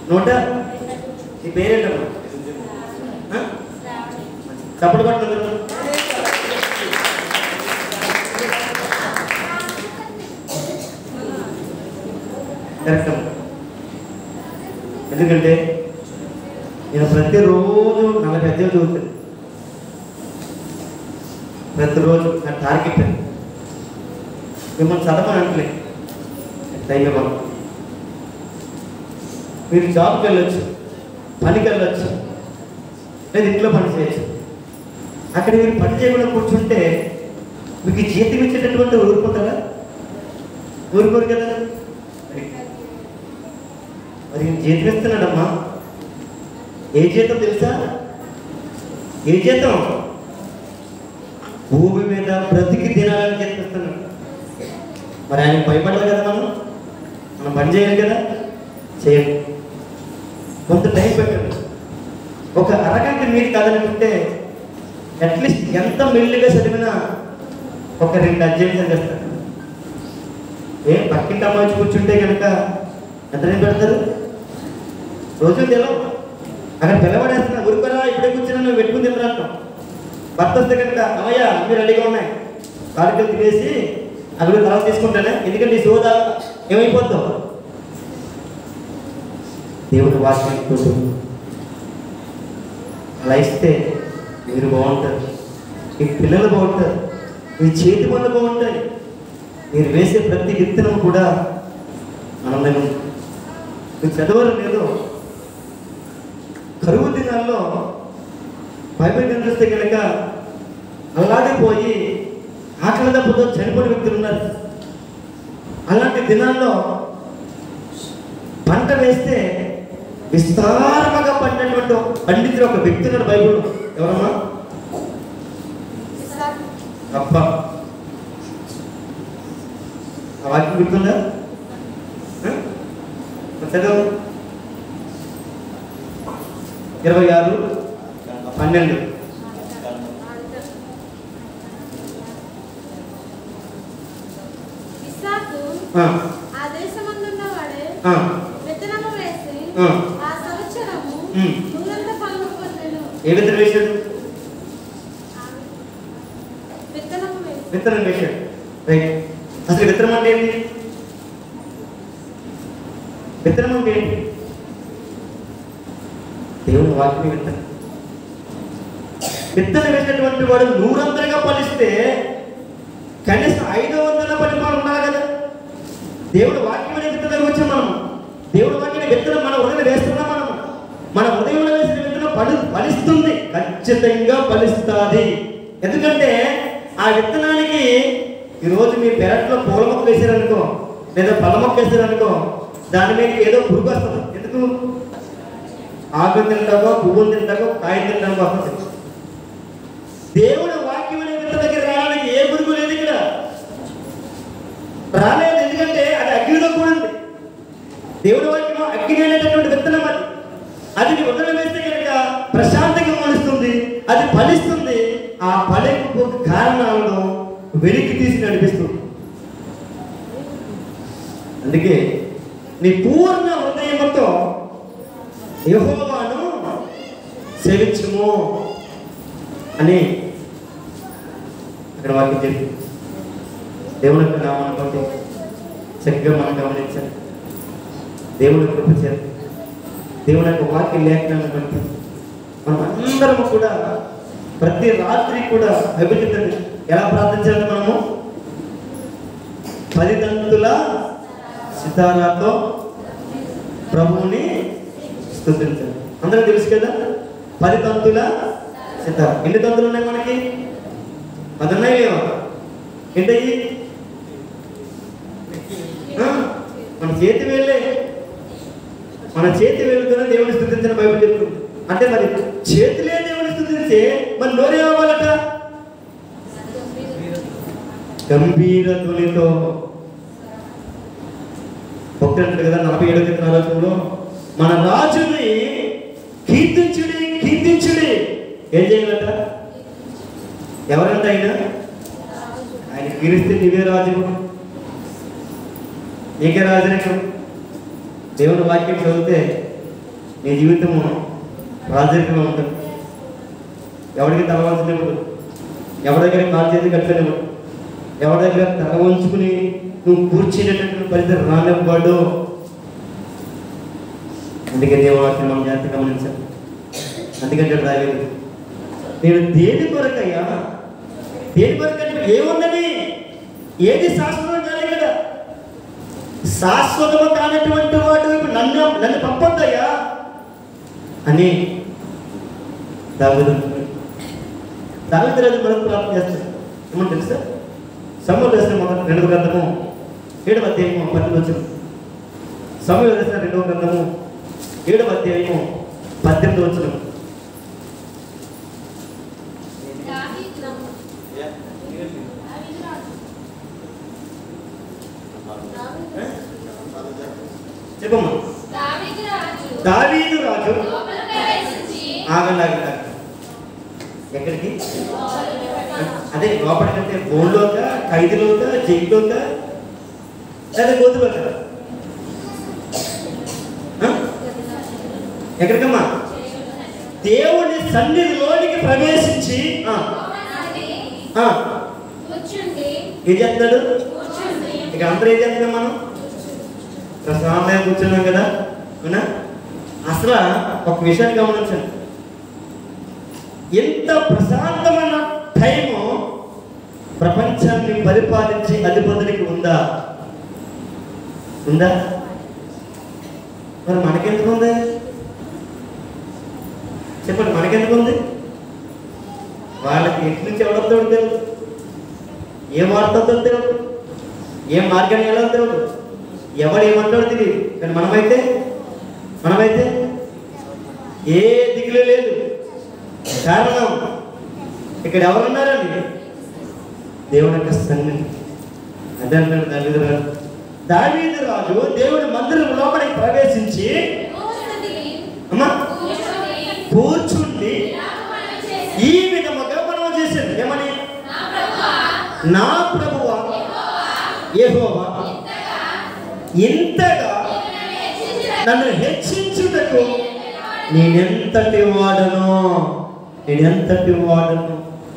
నూట నీ పేరేంటమ్మా ఆ? చప్పటి కొట్టలేదు కరెక్ట్ అమ్మా. ఎందుకంటే నేను ప్రతిరోజు నలభై అధ్యాయులు చదువుతాను ప్రతిరోజు నా టార్గెట్ అది మిమ్మల్ని చదవని అంటలేదు దైవం మీరు జాబ్కి వెళ్ళొచ్చు పనికి వెళ్ళొచ్చు లేదా ఇంట్లో పని చేయొచ్చు అక్కడ మీరు పని చేయకుండా కూర్చుంటే మీకు ఈ జీతం ఇచ్చేటటువంటి ఊరుకుంటారా ఊరుకోరు కదా మరి మరి ఈయన జీతం ఇస్తున్నాడమ్మా ఏ జీతం తెలుసా ఏ జీతం భూమి మీద బ్రతికి తినాలని చెప్పిస్తున్నాడు మరి ఆయన భయపడాలి కదా మనం మనం పని చేయాలి కదా చేయండి కొంత టైం పెట్టండి ఒక అరగంట మీరు కదనుకుంటే అట్లీస్ట్ ఎంత మెల్లిగా చదివినా ఒక రెండు అధ్యాయం చదివేస్తారు ఏ పక్కింటి అమ్మ వచ్చి కూర్చుంటే కనుక ఎంత టైం పెడతారు రోజు తెలవు అక్కడ పిల్లబడేస్తున్నా ఊరుకోరా ఇప్పుడే కూర్చున్నా నువ్వు పెట్టుకుని తినరాటం భర్త వస్తే కనుక అవయ్యా అన్ని రెడీగా ఉన్నాయి కాడికి తినేసి అక్కడ తర్వాత తీసుకుంటానే ఎందుకంటే ఈ సోదా ఏమైపోతావు దేవుని వాక్యం కోసం అలా ఇస్తే మీరు బాగుంటారు మీ పిల్లలు బాగుంటారు మీ చేతి పనులు బాగుంటాయి మీరు వేసే ప్రతి విత్తనం కూడా ఆనందంగా ఉంటుంది మీరు చదవరు లేదో కరువు దినాల్లో బైబిల్ కనిపిస్తే కనుక అలాగే పోయి ఆకలి దెబ్బతో చనిపోయిన వ్యక్తులు ఉన్నారు అలాంటి దినాల్లో పంట వేస్తే విస్తారముగా పండినటువంటి ఒక పండితుడు ఒక వ్యక్తి ఉన్నాడు బైబిల్ ఎవరమ్మా అప్ప ఆ వాక్యం గుర్తుందా ఆ? మరి చదవు ఇరవై ఆరు పన్నెండు ఇస్సాకు ఆ, ఆ దేశమందున్న వాడే ఆ, విత్తనము వేసి ఆ. ఆ సంవత్సరము ఉమ్. నూరంత ఫలము పొందెను ఏ విత్తనం వేశాడు విత్తనము వేసి విత్తనం వేశాడు రైట్ అసలు విత్తనం అంటే ఏంటి విత్తనం అంటే ఏంటి దేవుని వాక్యం విత్తనం విత్తనం వేసినటువంటి వాడు నూరంతలుగా ఫలిస్తే కనీసం ఐదో వందల పరిమాణం ఉండాలి కదా దేవుడు వాక్యం అనే విత్తనం వచ్చాం మనం దేవుడు వాక్యం విత్తనం మన హృదయం వేస్తున్నాం మనం మన హృదయంలో వేసిన విత్తనం పలి ఫలిస్తుంది ఖచ్చితంగా ఫలిస్తుంది ఎందుకంటే ఆ విత్తనానికి ఈరోజు మీ పెరట్లో పూల మొక్క వేసారనుకో లేదా పళ్ళ మొక్క వేసారనుకో దాని మీద ఏదో పురుగు వస్తుంది ఎందుకు ఆకు తింటాకో పువ్వులు తింటాకో కాయ తింటాకో వస్తుంది దేవుడు వాక్యం అనే విత్తనం దగ్గర రావడానికి ఏ పురుగు లేదు ఇక్కడ రాలేదు ఎందుకంటే అది అగ్నిలో కూడింది దేవుడి వాక్యం అగ్ని అనేటటువంటి విత్తనం అది అది నీ ఉదయం వేస్తే కనుక ప్రశాంతంగా మలుస్తుంది అది ఫలిస్తుంది ఆ ఫలింపు కారణాలను వెలికి తీసి నడిపిస్తుంది అందుకే నీ పూర్ణ హృదయంతో యెహోవాను సేవించుము అని అక్కడ వాక్యం చెప్పింది దేవుని యొక్క నామాన్ని బట్టి చక్కగా మనం గమనించాలి దేవుని కృప చేత దేవుని యొక్క వాక్య లేఖనాన్ని బట్టి మనం అందరం కూడా ప్రతి రాత్రి కూడా అభివృద్ధి ఎలా ప్రార్థించాలి మనము పది తంతుల సితారాతో ప్రభువుని స్తుతించాలి అందరూ తెలుసు కదా పది తంతుల సితారా ఎన్ని తంతులు ఉన్నాయి మనకి పది ఉన్నాయి లేవా ఏంటయ్యి ఆ, మన చేతి వేళ్ళే మన చేతి వేలుతోనే దేవుని స్థుతించిన బైబిల్ చెప్తుంది అంటే మరి చేతులే దేవుని స్థుతించే మరి నోరే అవ్వాలట గంభీర ధ్వనితో భక్తులు అంటారు కదా నలభై ఏడో కీర్తన ఆలోచనలో మన రాజుని కీర్తించుడి కీర్తించుడి ఏం చేయాలట ఎవరంట ఆయన ఆయన కీరిస్తే నీవే రాజు నీకే రాజరికం దేవుని వాక్యం చదివితే నీ జీవితం రాజరికంగా ఉంటుంది ఎవరికి తల వంచలేవు ఎవరి దగ్గర కాలు చేతి కట్టలేవు ఎవరి దగ్గర తల వంచుకుని నువ్వు కూర్చునేటటువంటి పరిస్థితి రానివ్వడు అందుకే దేవాలయం మనం జాగ్రత్త గమనించాలి అందుకంటే రాలేదు నేను దేని కొరకయ్యా దేని కొరకంటే ఏమున్నది ఏది శాశ్వతం కాదు కదా శాశ్వతము కానటువంటి వాడు ఇప్పుడు నన్ను నన్ను పంపొద్దయ్యా అని దావిదు దావిదరాజు మనకు ప్రార్థన చేస్తాడు ఏమని తెలుసా సమూహం వేసిన మొదటి రెండవ గ్రంథము ఏడవ అధ్యాయము పన్నెండు వచ్చిన సమూహం వేసిన రెండవ గ్రంథము ఏడవ అధ్యాయము పద్దెనిమిది వచ్చిన దావీదు రాజు. దావీదు రాజు. దావీదు చెప్పమ్మా దావీదు రాజు దావీదు రాజు లోపల ప్రవేశించి ఆగండి ఆగండి ఆగండి. ఎక్కడికి లోపలికి వెళ్ళాడు. అదే లోపలికంటే బోన్లోక ఖైదులోక జైల్లోక లేదా గోతులోక ఆ? ఎక్కడికమ్మా దేవుని సన్నిధిలోనికి ప్రవేశించి ఆ, లోపలికి ఆ, కూర్చుండి ఏం చేస్తున్నాడు కూర్చుండి ఇక అందరూ ఏం చేస్తున్నాం మనం ప్రశాంతంగా కూర్చున్నాం కదా అవునా అసలు ఒక విషయాన్ని గమనించండి ఎంత ప్రశాంతమైన టైము ప్రపంచాన్ని పరిపాలించే అధిపతులకి ఉందా ఉందా మరి మనకెందుకు ఉంది చెప్పండి మనకెందుకు ఉంది వాళ్ళకి ఎటు నుంచి ఎవడొస్తాడో తెలియదు ఏం వాడుతుందో తెలియదు ఏం మార్గాన్ని ఎలా తెలియదు ఎవడు ఏమంటాడో తెలియదు కానీ మనమైతే మనమైతే ఏ దిగులు లేదు కారణం ఇక్కడ ఎవరున్నారండి దేవుని యొక్క సన్నిధి అదే అంటాడు దావీదు రాజు దావీదు రాజు దేవుని మందిరం లోపలికి ప్రవేశించి కూర్చుండి అమ్మా కూర్చుండి కూర్చుండి విలాపములు చేసి ఈ విధముగా మనం చేసింది ఏమని నా ప్రభువా నా ప్రభువా యెహోవా ఇంతగా నన్ను హెచ్చించుటకు నేనెంతటి వాడను నేనెంతటి వాడను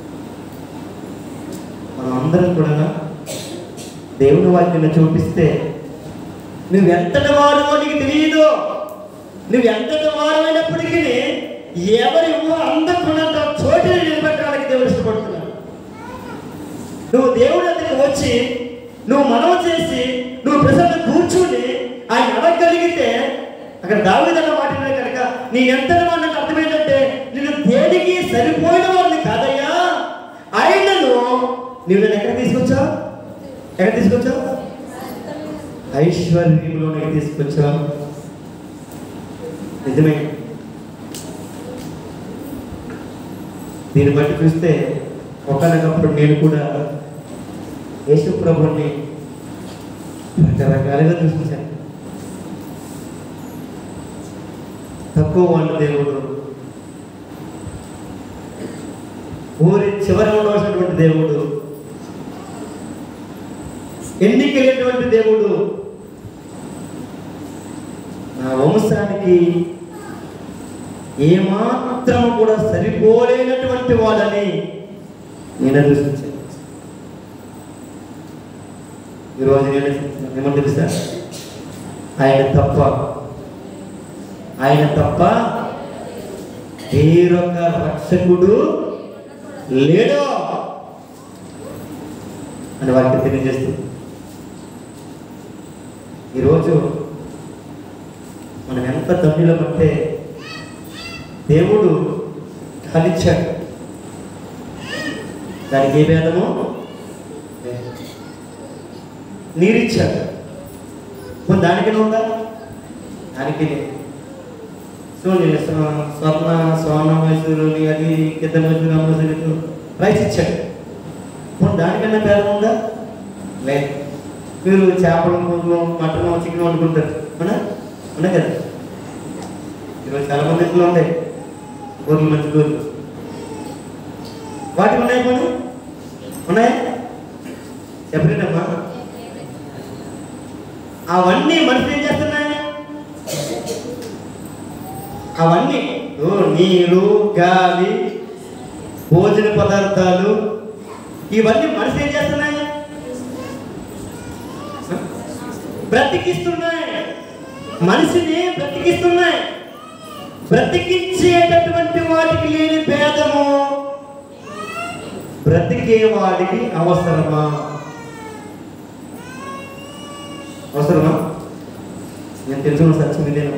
మనం అందరం కూడా దేవుని వాక్యం చూపిస్తే నువ్వెంతటి వాడమో నీకు తెలియదు నువ్వెంతటి వాడమైనప్పటికీ ఎవరి ఊహ అందకున్నంత చోటిని నిలబెట్టడానికి దేవుడు ఇష్టపడుతున్నాడు నువ్వు దేవుడి దగ్గరికి వచ్చి నువ్వు మనవ చేసి నువ్వు ప్రజలను కూర్చుని ఆయన అడగగలిగితే అక్కడ దావిదన్న మాట వినే కనుక నీ ఎంత అన్నట్టు అర్థం ఏంటంటే నేను దేనికి సరిపోయిన వాడిని కాదయ్యా ఆయనను నువ్వు నన్ను ఎక్కడ తీసుకొచ్చావు ఎక్కడ తీసుకొచ్చావు ఐశ్వర్యంలోనికి తీసుకొచ్చావు నిజమే దీన్ని బట్టి చూస్తే ఒకనొకప్పుడు నేను కూడా యేసు ప్రభుని రకరకాలుగా చూపించాను తక్కువ వాళ్ళ దేవుడు ఊరి చివర ఉండవలసినటువంటి దేవుడు ఎన్నికైనటువంటి దేవుడు నా వంశానికి ఏమాత్రం కూడా సరిపోలేనటువంటి వాడని నేను దృష్టించాను ఈరోజు నేను ఏమని తెలుసా ఆయన తప్ప ఆయన తప్ప వేరొక రక్షకుడు లేడు అని వారికి తెలియజేస్తుంది ఈరోజు మనం ఎంత ధన్యులమంటే దేవుడు కలిచ్చాడు దానికి ఏ భేదము లేదు. నీరిచ్చాడు మరి దానికైనా ఉందా దానికి లేదు. సో నేను స్వ- స్వర్ణ స్వర్ణ మైసూరుని అది కింద మైసూరు అమ్మసూరు రైస్ ఇచ్చాడు మరి దానికన్నా భేదం ఉందా లేదు మీరు చేపలు పువ్వులు మటన్ చికెన్ వండుకుంటారు అవునా అవునా కదా ఈరోజు చాలా మంది ఇంట్లో ఉంటాయి గొర్రెలు మంచి గొర్రెలు వాటికి ఉన్నాయి పోనీ ఉన్నాయా చెప్పలేదమ్మా అవన్నీ మనిషి ఏం చేస్తున్నాయి అవన్నీ ఓ, నీరు గాలి భోజన పదార్థాలు ఇవన్నీ మనిషి ఏం చేస్తున్నాయి బ్రతికిస్తున్నాయి మనిషిని బ్రతికిస్తున్నాయి బ్రతికించేటటువంటి వాటికి లేని భేదము బ్రతికే వాడికి అవసరమా అవసరమా నేను తెలుసుకున్న సత్యం ఇదేనా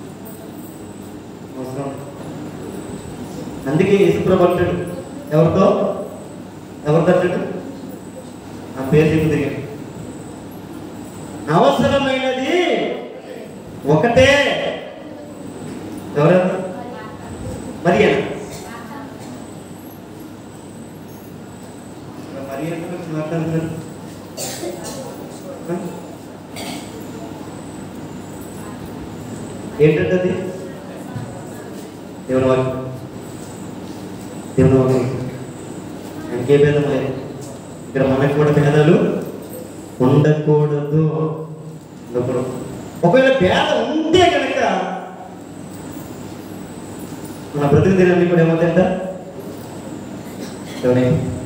అవసరం అందుకే యేసుప్రభు అంటాడు ఎవరితో ఎవరితో అంటాడు ఆ పేరు చెప్పి తిరిగాడు అవసరమైనది ఒకటే ఎవరన్నా మరి మరి మాట్లాడుతున్నారు ఆ? ఏంటంటే అది దేవుని వాక్యం దేవుని వాక్యం ఇంకే భేదం లేదు ఇక్కడ మనకు కూడా భేదాలు ఉండకూడదు ఉండకూడదు ఒకవేళ భేదం ఉంటే కనుక మన బ్రతుకు దినాన్ని కూడా ఏమవుతాయంట ఎవరి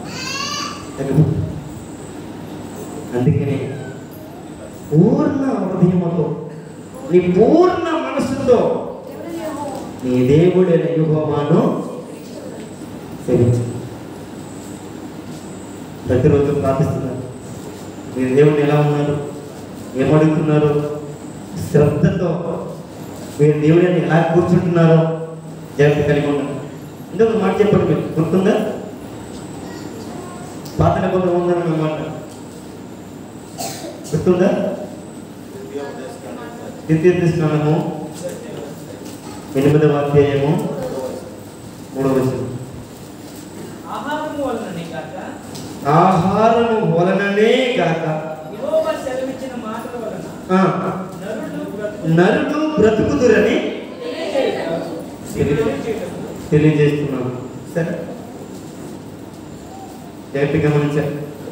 అందుకని పూర్ణ హృదయముతో నీ పూర్ణ మనస్సుతో నీ దేవుడైన యుహోవాను సేవించు ప్రతిరోజు ప్రార్థిస్తున్నారు మీరు దేవుని ఎలా ఉన్నారు ఏమడుగుతున్నారు శ్రద్ధతో మీరు దేవుడిని ఎలా కూర్చుంటున్నారో జాగ్రత్త కలిగి ఉన్నారు ఇంకొక మాట చెప్పండి మీకు గుర్తుందా పాత నిబంధన ఉందని అన్నమాట గుర్తుందా ద్వితీయ స్నానము ఎనిమిదవ అధ్యాయము మూడవ వచనం ఆహారము వలననే కాక ఆహారము వలననే గాక యెహోవా సెలవిచ్చిన మాటల వలన ఆ, నరుడు బ్రతుకు నరుడు బ్రతుకుదురని తెలియజేయటకు తెలియజేస్తున్నాను సరే జాగ్రత్త గమనించారు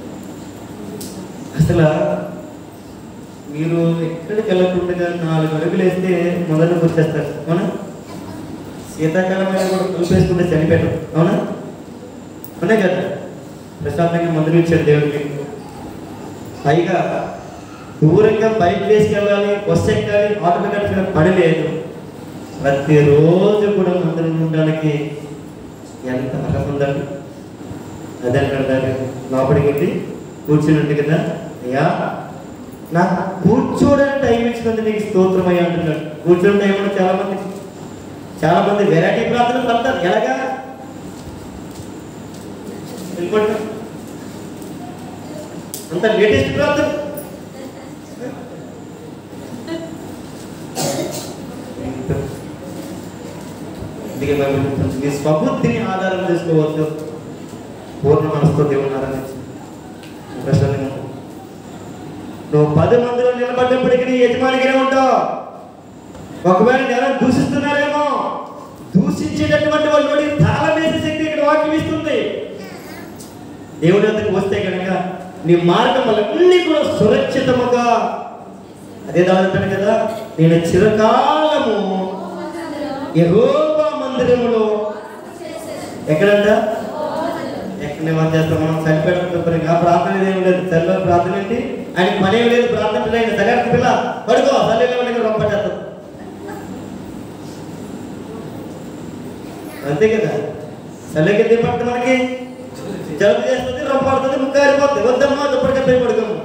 అసలు మీరు ఎక్కడికి వెళ్ళకుండా నాలుగు అడుగులు వేస్తే మొదలు గుర్తేస్తారు అవునా శీతాకాలం అయినా కూడా కలిపేసుకుంటే చనిపోయారు అవునా అవునే కదా ప్రశాంతంగా మందులు ఇచ్చాడు దేవుడికి పైగా దూరంగా బైక్ వేసుకెళ్ళాలి బస్సు ఎక్కాలి ఆటోమేటిక్గా పని లేదు ప్రతిరోజు కూడా మందిరం ఉండడానికి ఎంత అర్హత ఉందండి అదే అంటారు లోపలికి వెళ్ళి కూర్చున్నట్టు కదా అయ్యా నాకు కూర్చోడానికి టైం ఇచ్చినందుకు నీకు స్తోత్రం అయ్యా అంటున్నాడు కూర్చోని టైం కూడా చాలా మంది చాలా మంది వెరైటీ ప్రార్థనలు పడతారు ఎలాగా వెళ్ళిపోండి అంత లేటెస్ట్ ప్రార్థన అందుకే బైబిల్ చెప్తుంది, మీ స్వబుద్ధిని ఆధారం చేసుకోవద్దు పూర్ణ మనసుతో దేవుని ఆరాధించు ప్రశ్నలు నువ్వు పది మందిలో నిలబడ్డప్పటికీ నీ యజమానిగానే ఉంటావు ఒకవేళ ఎవరైనా దూషిస్తున్నారేమో దూషించేటటువంటి వాళ్ళు తాళం వేసే శక్తి ఇక్కడ వాక్యం ఇస్తుంది దేవుడి వద్దకు వస్తే కనుక నీ మార్గములన్నీ కూడా సురక్షితముగా అదే దాని కదా నేను చిరకాలము యెహోవా మందిరములో ఎక్కడంట ఎక్కడ నివాసం చేస్తాం మనం చనిపోయిన ఆ ప్రార్థన ఏం లేదు చల్ల ప్రార్థన ఏంటి ఆయనకి పని ఏం లేదు ప్రార్థన లేదు సగటు పిల్ల పడుకో చల్లే రొప్పటేస్తాం అంతే కదా చల్లకి ఎందుకు పడుతుంది మనకి జలుబు చేస్తుంది రొప్ప పడుతుంది ముక్క ఆరిపోతుంది వద్దమ్మా దుప్పటికి పోయి పడుకోము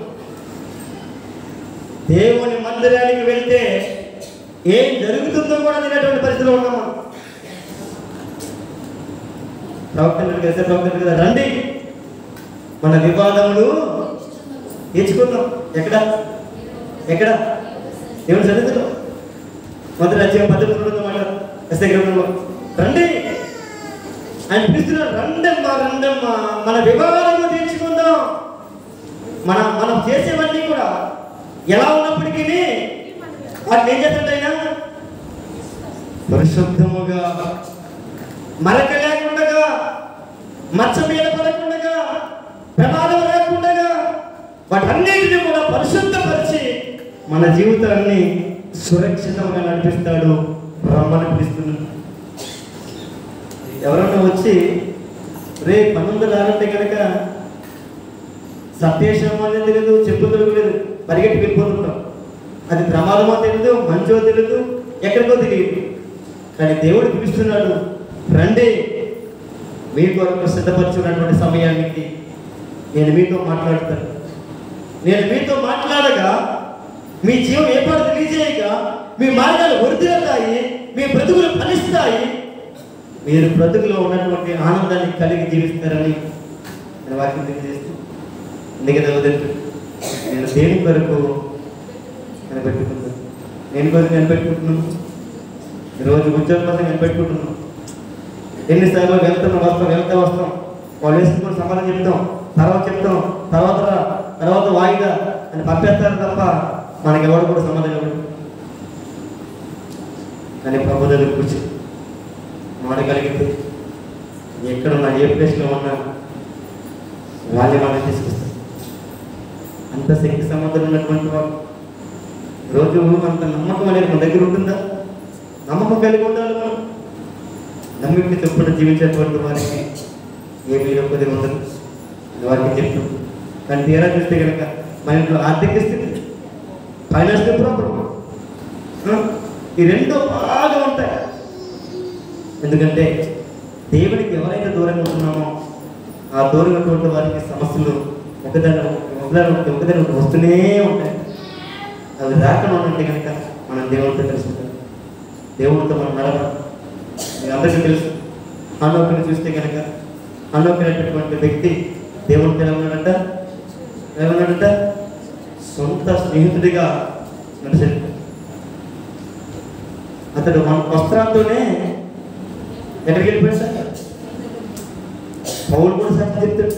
దేవుని మందిరానికి వెళ్తే ఏం జరుగుతుందో కూడా తెలియటువంటి పరిస్థితిలో ఉన్నాము ప్రవక్తలు చేసే ప్రవక్తలు కదా రండి మన వివాదములు తీర్చుకుందాం ఎక్కడ ఎక్కడ దేవుని సన్నిధిలో మొదటి రాజ్యం పద్ధతులు మాట ఎస్ఐ గ్రంథంలో రండి ఆయన పిలుస్తున్నారు రండమ్మా రండమ్మా మన వివాదాలను తీర్చుకుందాం మన మనం చేసేవన్నీ కూడా ఎలా ఉన్నప్పటికీ వాటిని ఏం చేస్తుంటైనా పరిశుద్ధముగా మరక లేకుండా మచ్చ మీద పడకుండా ప్రమాదం లేకుండా వాటన్నిటిని కూడా పరిశుద్ధపరిచి మన జీవితాన్ని సురక్షితంగా నడిపిస్తాడు రమ్మని పిలుస్తున్నాను ఎవరన్నా వచ్చి రే పనుంది రానంటే కనుక సత్యేశమో అనేది తెలియదు చెప్పు తెలియదు పరిగెట్టి వెళ్ళిపోతుంటాం అది ప్రమాదమో తెలియదు మంచో తెలియదు ఎక్కడికో తెలియదు కానీ దేవుడు పిలుస్తున్నాడు రండి మీ కొరకు సిద్ధపరచున్నటువంటి సమయానికి నేను మీతో మాట్లాడతాను నేను మీతో మాట్లాడగా మీ జీవం ఏ పాటు తెలియజేయక మీ మార్గాలు వృద్ధిస్తాయి మీ బ్రతుకులు ఫలిస్తాయి మీరు బ్రతుకులో ఉన్నటువంటి ఆనందాన్ని కలిగి జీవిస్తారని నేను వాక్యం తెలియజేస్తూ అందుకే వదిలి నేను దేని కొరకు కనిపెట్టుకున్నాను దేని కొరకు కనిపెట్టుకుంటున్నాను ఈరోజు ఉద్యోగం కోసం కనిపెట్టుకుంటున్నాను ఎన్నిసార్లు వెళ్తాం వస్తాం వెళ్తా వస్తాం వాళ్ళు వేసుకుని సమాధానం చెప్తాం తర్వాత చెప్తాం తర్వాత రా, తర్వాత వాయిదా అని పంపేస్తారు తప్ప మనకి ఎవరు కూడా సమాధానం ఇవ్వడు కానీ ప్రభు దగ్గర కూర్చో మాడగలిగితే ఎక్కడున్నా ఏ ప్లేస్లో ఉన్నా వాళ్ళే వాళ్ళని తీసుకొస్తారు అంత శక్తి సంబంధం ఉన్నటువంటి వారు రోజు అంత నమ్మకం అనేది మన దగ్గర ఉంటుందా నమ్మకం కలిగి ఉండాలి మనం నమ్మికి చెప్పుడు జీవించేటువంటి వారికి ఏమీ ఒక్కది ఉండదు వారికి చెప్తూ కానీ తీరా చూస్తే కనుక మన ఇంట్లో ఆర్థిక స్థితి ఫైనాన్షియల్ ప్రాబ్లం ఈ రెండు బాగా ఉంటాయి ఎందుకంటే దేవునికి ఎవరైతే దూరంగా ఉంటున్నామో ఆ దూరంగా ఉన్నటువంటి వారికి సమస్యలు ఒకదాని ఒకదాని ఒకటి ఒకదాని ఒకటి వస్తూనే ఉంటాయి అవి రాకుండా ఉంటే కనుక మనం దేవుడితో తెలుసుకుంటాం దేవుడితో మనం నడవాలి మీకు అందరికీ తెలుసు అనోకుని చూస్తే కనుక అనోకినటువంటి వ్యక్తి దేవుడితో ఎలా ఉన్నాడంట ఎలా ఉన్నాడంట సొంత స్నేహితుడిగా నడిచాడు అతడు మన వస్త్రాలతోనే ఎక్కడికి వెళ్ళిపోయాడు సార్ పౌరులు కూడా సాక్షి చెప్తాడు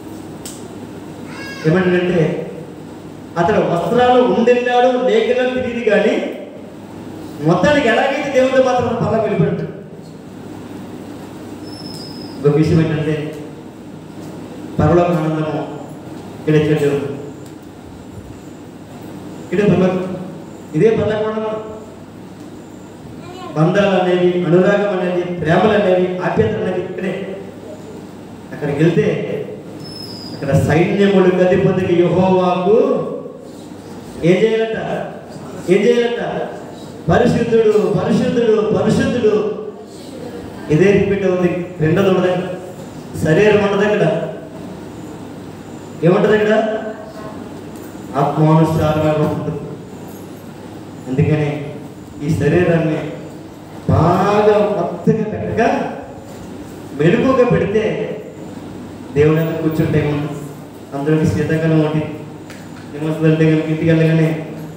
ఏమంటాడంటే అతడు వస్త్రాలు ఉండెళ్ళాడు లేఖలను తిరిగి కానీ మొత్తానికి ఎలాగైతే దేవుడితో మాత్రం పక్కకు వెళ్ళిపోయాడు ఒక విషయం ఏంటంటే పరలోక ఆనందము ఇక్కడ దేవుడు ఇదే పరలోక ఇదే పరలోక ఆనందం బంధాలు అనేవి అనురాగం అనేది ప్రేమలు అనేవి ఆప్యాయతలు అనేవి ఇక్కడే అక్కడికి వెళ్తే అక్కడ సైన్యముడు గదిపతికి యహోవాకు ఏం చేయాలట ఏం చేయాలట పరిశుద్ధుడు పరిశుద్ధుడు పరిశుద్ధుడు ఇదే రిపీట్ అవుతుంది రెండోది ఉండదు అక్కడ. శరీరం ఉండదు అక్కడ ఏముంటది అక్కడ ఆత్మానుసారంగా ఉంటుంది అందుకని ఈ శరీరాన్ని బాగా మొత్తగా పెట్టక మెలుగుగా పెడితే దేవుడు అంతా కూర్చుంటే ఏముంది అందరికి శీతాకాలం ఒకటి ఏమొస్తుందంటే కనుక ఇంటికి వెళ్ళగానే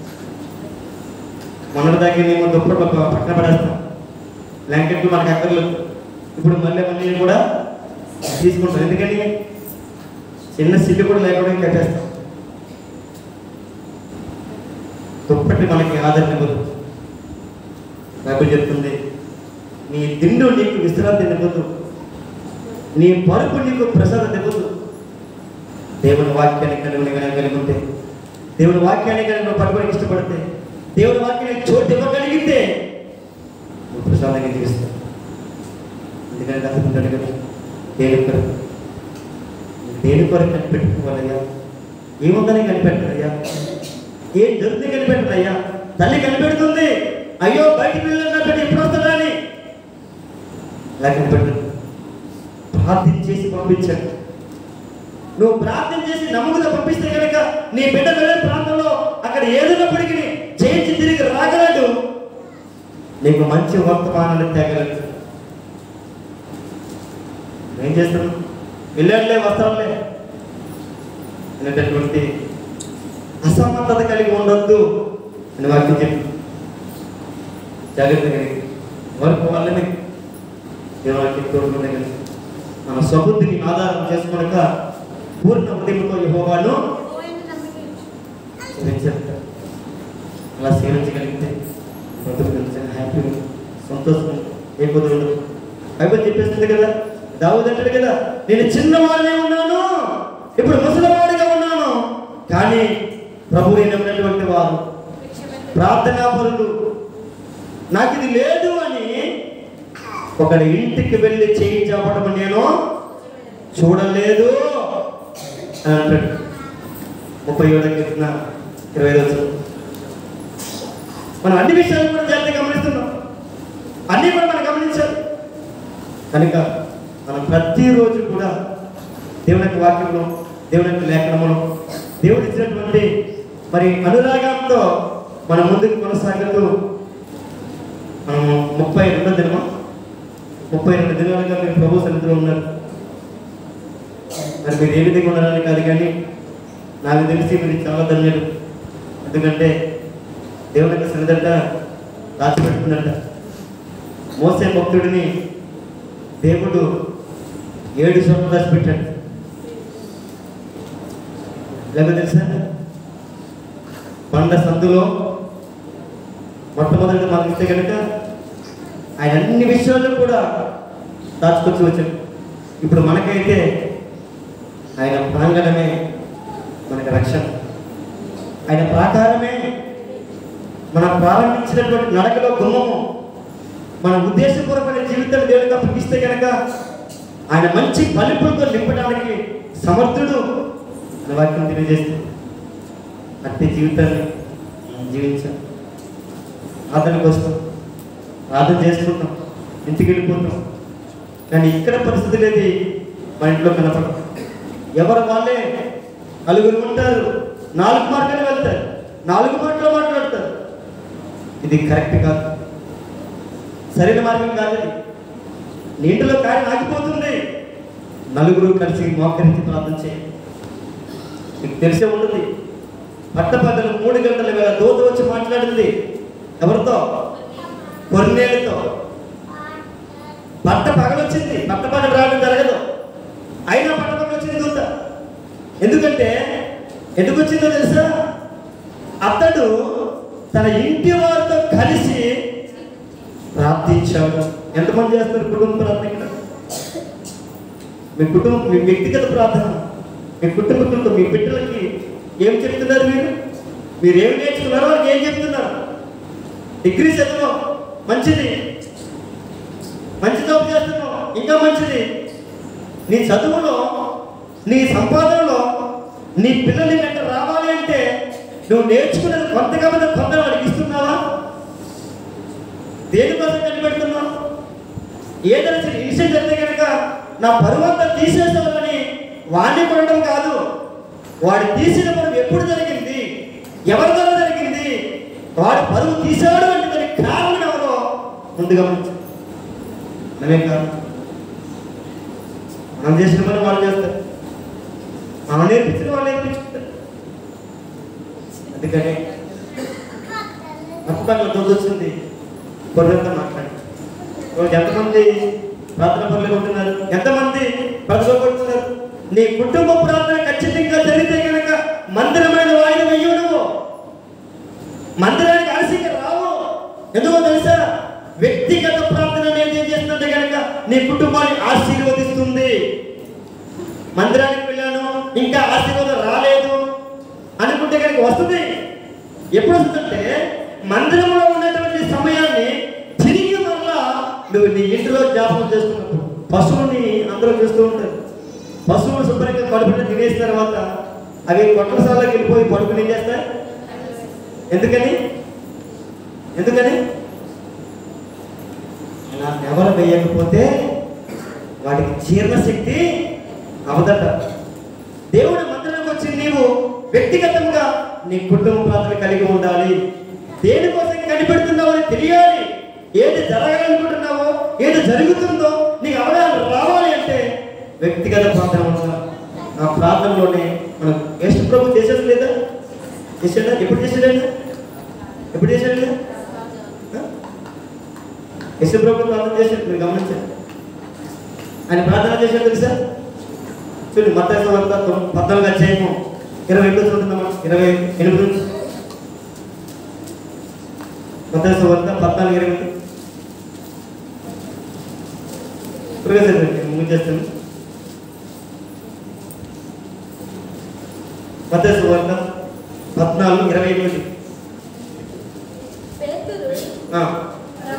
మొన్నటి దాకా మేము దుప్పటి పక్క- పక్కన పడేస్తాం బ్లాంకెట్లు మనకు అక్కర్లేదు ఇప్పుడు మళ్ళీ మళ్ళీ కూడా తీసుకుంటాం ఎందుకని చిన్న సిల్లు కూడా లేకుండా కట్టేస్తాం దుప్పటి మనకి ఆదరణ ఇవ్వదు బైబిల్ చెప్తుంది నీ దిండు నీకు విశ్రాంతి ఇవ్వదు నీ పరుపు నీకు ప్రసాదం ఇవ్వదు దేవుని వాక్యాన్ని కలిగి కలిగి ఉంటే దేవుని వాక్యాన్ని కలిగి నువ్వు పడుకోవడానికి ఇష్టపడితే దేవుని వాక్యాన్ని చోటు ఇవ్వగలిగితే నువ్వు ప్రశాంతంగా జీవిస్తావు ఎందుకంటే అనుకుంటాడు కదా దేని కొరకు దేని కొరకు కనిపెట్టుకోవాలయ్యా ఏముందని కనిపెట్టాలయ్యా ఏం జరుగుతుంది కనిపెట్టాలయ్యా తల్లి కనిపెడుతుంది అయ్యో బయటికి వెళ్ళినట్టు ఎప్పుడు వస్తుందని అలా కనిపెట్టు ప్రార్థన చేసి పంపించాడు నువ్వు ప్రార్థన చేసి నమ్ముకుని పంపిస్తే కనుక నీ బిడ్డ వెళ్ళే ప్రాంతంలో అక్కడ ఏదైనప్పటికీ జయించి తిరిగి రాగలడు నీకు మంచి వర్తమానాన్ని తేగలడు ఏం చేస్తాను వెళ్ళాడులే వస్తాడులే అనేటటువంటి అసమర్థత కలిగి ఉండొద్దు అని వాక్యం చెప్పి జాగ్రత్తగా వరకు వాళ్ళని దేవానికి తోడుకుంటే కలిసి మన సబుద్ధిని ఆధారం చేసుకొనక పూర్ణ హృదయంతో యెహోవాను సేవించాలి అలా సేవించగలిగితే బ్రతుకు నిజంగా హ్యాపీ సంతోషం ఏ కుదురు ఉండదు బైబిల్ చెప్పేస్తుంది కదా దావుద్ అంటాడు కదా నేను చిన్నవాడినే ఉన్నాను ఇప్పుడు ముసలివాడిగా ఉన్నాను కానీ ప్రభు నమ్మినటువంటి వారు ప్రార్థనా పరులు నాకు ఇది లేదు అని ఒకడి ఇంటికి వెళ్ళి చేయి చాపడం నేను చూడలేదు అని అంటాడు ముప్పై ఏడో కీర్తన ఇరవై రోజు మనం అన్ని విషయాలు కూడా జాగ్రత్తగా గమనిస్తున్నాం అన్నీ కూడా మనం గమనించాలి కనుక మనం ప్రతిరోజు కూడా దేవుని యొక్క వాక్యంలో దేవుని యొక్క లేఖనములో దేవుడు ఇచ్చినటువంటి మరి అనురాగంతో మనం ముందుకు కొనసాగుతూ మనం ముప్పై రెండో దినమా ముప్పై రెండు దినాలుగా మీరు ప్రభు సన్నిధిలో ఉన్నారు మరి మీరు ఏ విధంగా ఉన్నారని కాదు కానీ నాకు తెలిసి మీరు చాలా ధన్యులు ఎందుకంటే దేవుని యొక్క సన్నిధంట దాచిపెట్టుకున్నట్ట మోసే భక్తుడిని దేవుడు ఏడు చోట్ల దాచిపెట్టాడు లేకపోతే తెలుసా కొండ సందులో మొట్టమొదటి మాకు ఇస్తే కనుక ఆయన అన్ని విషయాల్లో కూడా దాచుకొచ్చి వచ్చాడు ఇప్పుడు మనకైతే ఆయన ప్రాంగణమే మనకు రక్షణ ఆయన ప్రాకారమే మనం ప్రారంభించినటువంటి నడకలో గుమ్మము మన ఉద్దేశపూర్వకమైన జీవితాన్ని దేవుడికి అప్పగిస్తే కనుక ఆయన మంచి బలిపులతో నింపడానికి సమర్థుడు అనే వాక్యం తెలియజేస్తుంది అట్టి జీవితాన్ని మనం జీవించాం ప్రార్థనకు వస్తాం ప్రార్థన చేసుకుంటాం ఇంటికి వెళ్ళిపోతాం కానీ ఇక్కడ పరిస్థితులు ఏది మా ఇంట్లో కనపడదు ఎవరు వాళ్ళే నలుగురు ఉంటారు నాలుగు మార్గాలు వెళ్తారు నాలుగు మాటలు మాట్లాడతారు ఇది కరెక్ట్ కాదు సరైన మార్గం కాదు ఇది నీటిలో కాడి ఆగిపోతుంది నలుగురు కలిసి మోకరించి ప్రార్థన చేయండి మీకు తెలిసే ఉంటుంది పట్టపగలు మూడు గంటల వేళ దూత వచ్చి మాట్లాడింది ఎవరితో కొన్నేళ్ళతో పట్ట పగలొచ్చింది పట్ట పగలు రావడం జరగదు అయినా పట్ట పగలు వచ్చింది దూత ఎందుకంటే ఎందుకు వచ్చిందో తెలుసా అతడు తన ఇంటి వారితో కలిసి ప్రార్థించాడు ఎంతమంది చేస్తారు కుటుంబ ప్రార్థన ఇక్కడ మీ కుటుంబం మీ వ్యక్తిగత ప్రార్థన మీ కుటుంబంతో మీ బిడ్డలకి ఏం చెప్తున్నారు మీరు మీరు ఏం నేర్చుకున్నారో వాళ్ళకి ఏం చెప్తున్నారు డిగ్రీ చదువు మంచిది మంచి జాబ్ చేస్తున్నావు ఇంకా మంచిది నీ చదువులో నీ సంపాదనలో నీ పిల్లలు వెంట రావాలి అంటే నువ్వు నేర్చుకున్నది కొంతగా కొంత కొంత వాడికి ఇస్తున్నావా దేనికోసం కనిపెడుతున్నావు ఏదైనా సరే ఇన్సిడెంట్ జరిగితే కనుక నా పరువంతా తీసేసేవాళ్ళని వాడిని కొనడం కాదు వాడు తీసిన పరువు ఎప్పుడు జరిగింది ఎవరి ద్వారా జరిగింది వాడు పరువు తీసాడు అంటే దానికి కారణం ఎవరో ముందు గమనించు మనమే కాదు మనం చేసిన పని వాళ్ళు చేస్తారు మనం నేర్పించిన వాళ్ళు నేర్పించుకుంటారు అందుకని అద్భుతంగా దొరికొచ్చింది కొర్రెంతా మాట్లాడి రోజు ఎంతమంది ప్రార్థన పనులు ఉంటున్నారు ఎంతమంది పడుకోబడుతున్నారు నీ కుటుంబ ప్రార్థన ఖచ్చితంగా జరిగితే కనుక మందిరమైన వాయిదా వెయ్యు నువ్వు మందిరానికి ఆలస్యంగా రావు ఎందుకో తెలుసా వ్యక్తిగత ప్రార్థన అనేది ఏం చేస్తుందంటే కనుక నీ కుటుంబాన్ని ఆశీర్వదిస్తుంది మందిరానికి వెళ్ళాను ఇంకా ఆశీర్వాదం రాలేదు అనుకుంటే కనుక వస్తుంది ఎప్పుడు వస్తుందంటే మందిరంలో ఉన్నటువంటి సమయాన్ని తిరిగి మరలా నువ్వు నీ ఇంటిలో జ్ఞాపకం చేసుకున్నప్పుడు పశువుని అందరూ చూస్తూ ఉంటారు పశువులు శుభ్రంగా కడుపున తినేసిన తర్వాత అవి కొట్టసాలకు వెళ్ళిపోయి పడుకుని ఏం చేస్తాయి ఎందుకని ఎందుకని అలా నెవరు వేయకపోతే వాటికి జీర్ణశక్తి అవదట దేవుడు మందిరంలోకి వచ్చి నీవు వ్యక్తిగతంగా నీ కుటుంబ ప్రార్థన కలిగి ఉండాలి దేనికోసం కనిపెడుతున్నావు అని తెలియాలి ఏది జరగాలనుకుంటున్నావో ఏది జరుగుతుందో నీకు అవగాహన రావాలి అంటే వ్యక్తిగత ప్రార్థన ఉండాలి ఆ ప్రార్థనలోనే మనం యేసు ప్రభు చేసేది లేదా చేసాడా ఎప్పుడు చేసాడండి ఎప్పుడు చేశాడు యేసు ప్రభు ప్రార్థన చేశాడు మీరు గమనించండి ఆయన ప్రార్థన చేశాడు తెలుసా చూడండి మత్తాయి వార్త తొమ్- పద్నాలుగు అధ్యాయము ఇరవై ఎనిమిది చూద్దామా ఇరవై ఎనిమిది నుంచి మత్తాయి వార్త పద్నాలుగు ఇరవై ఎనిమిది త్వరగా చదవండి ముందు చేస్తాను మత్తాయి వార్త పద్నాలుగు ఇరవై ఎనిమిది పేతురు ఆ,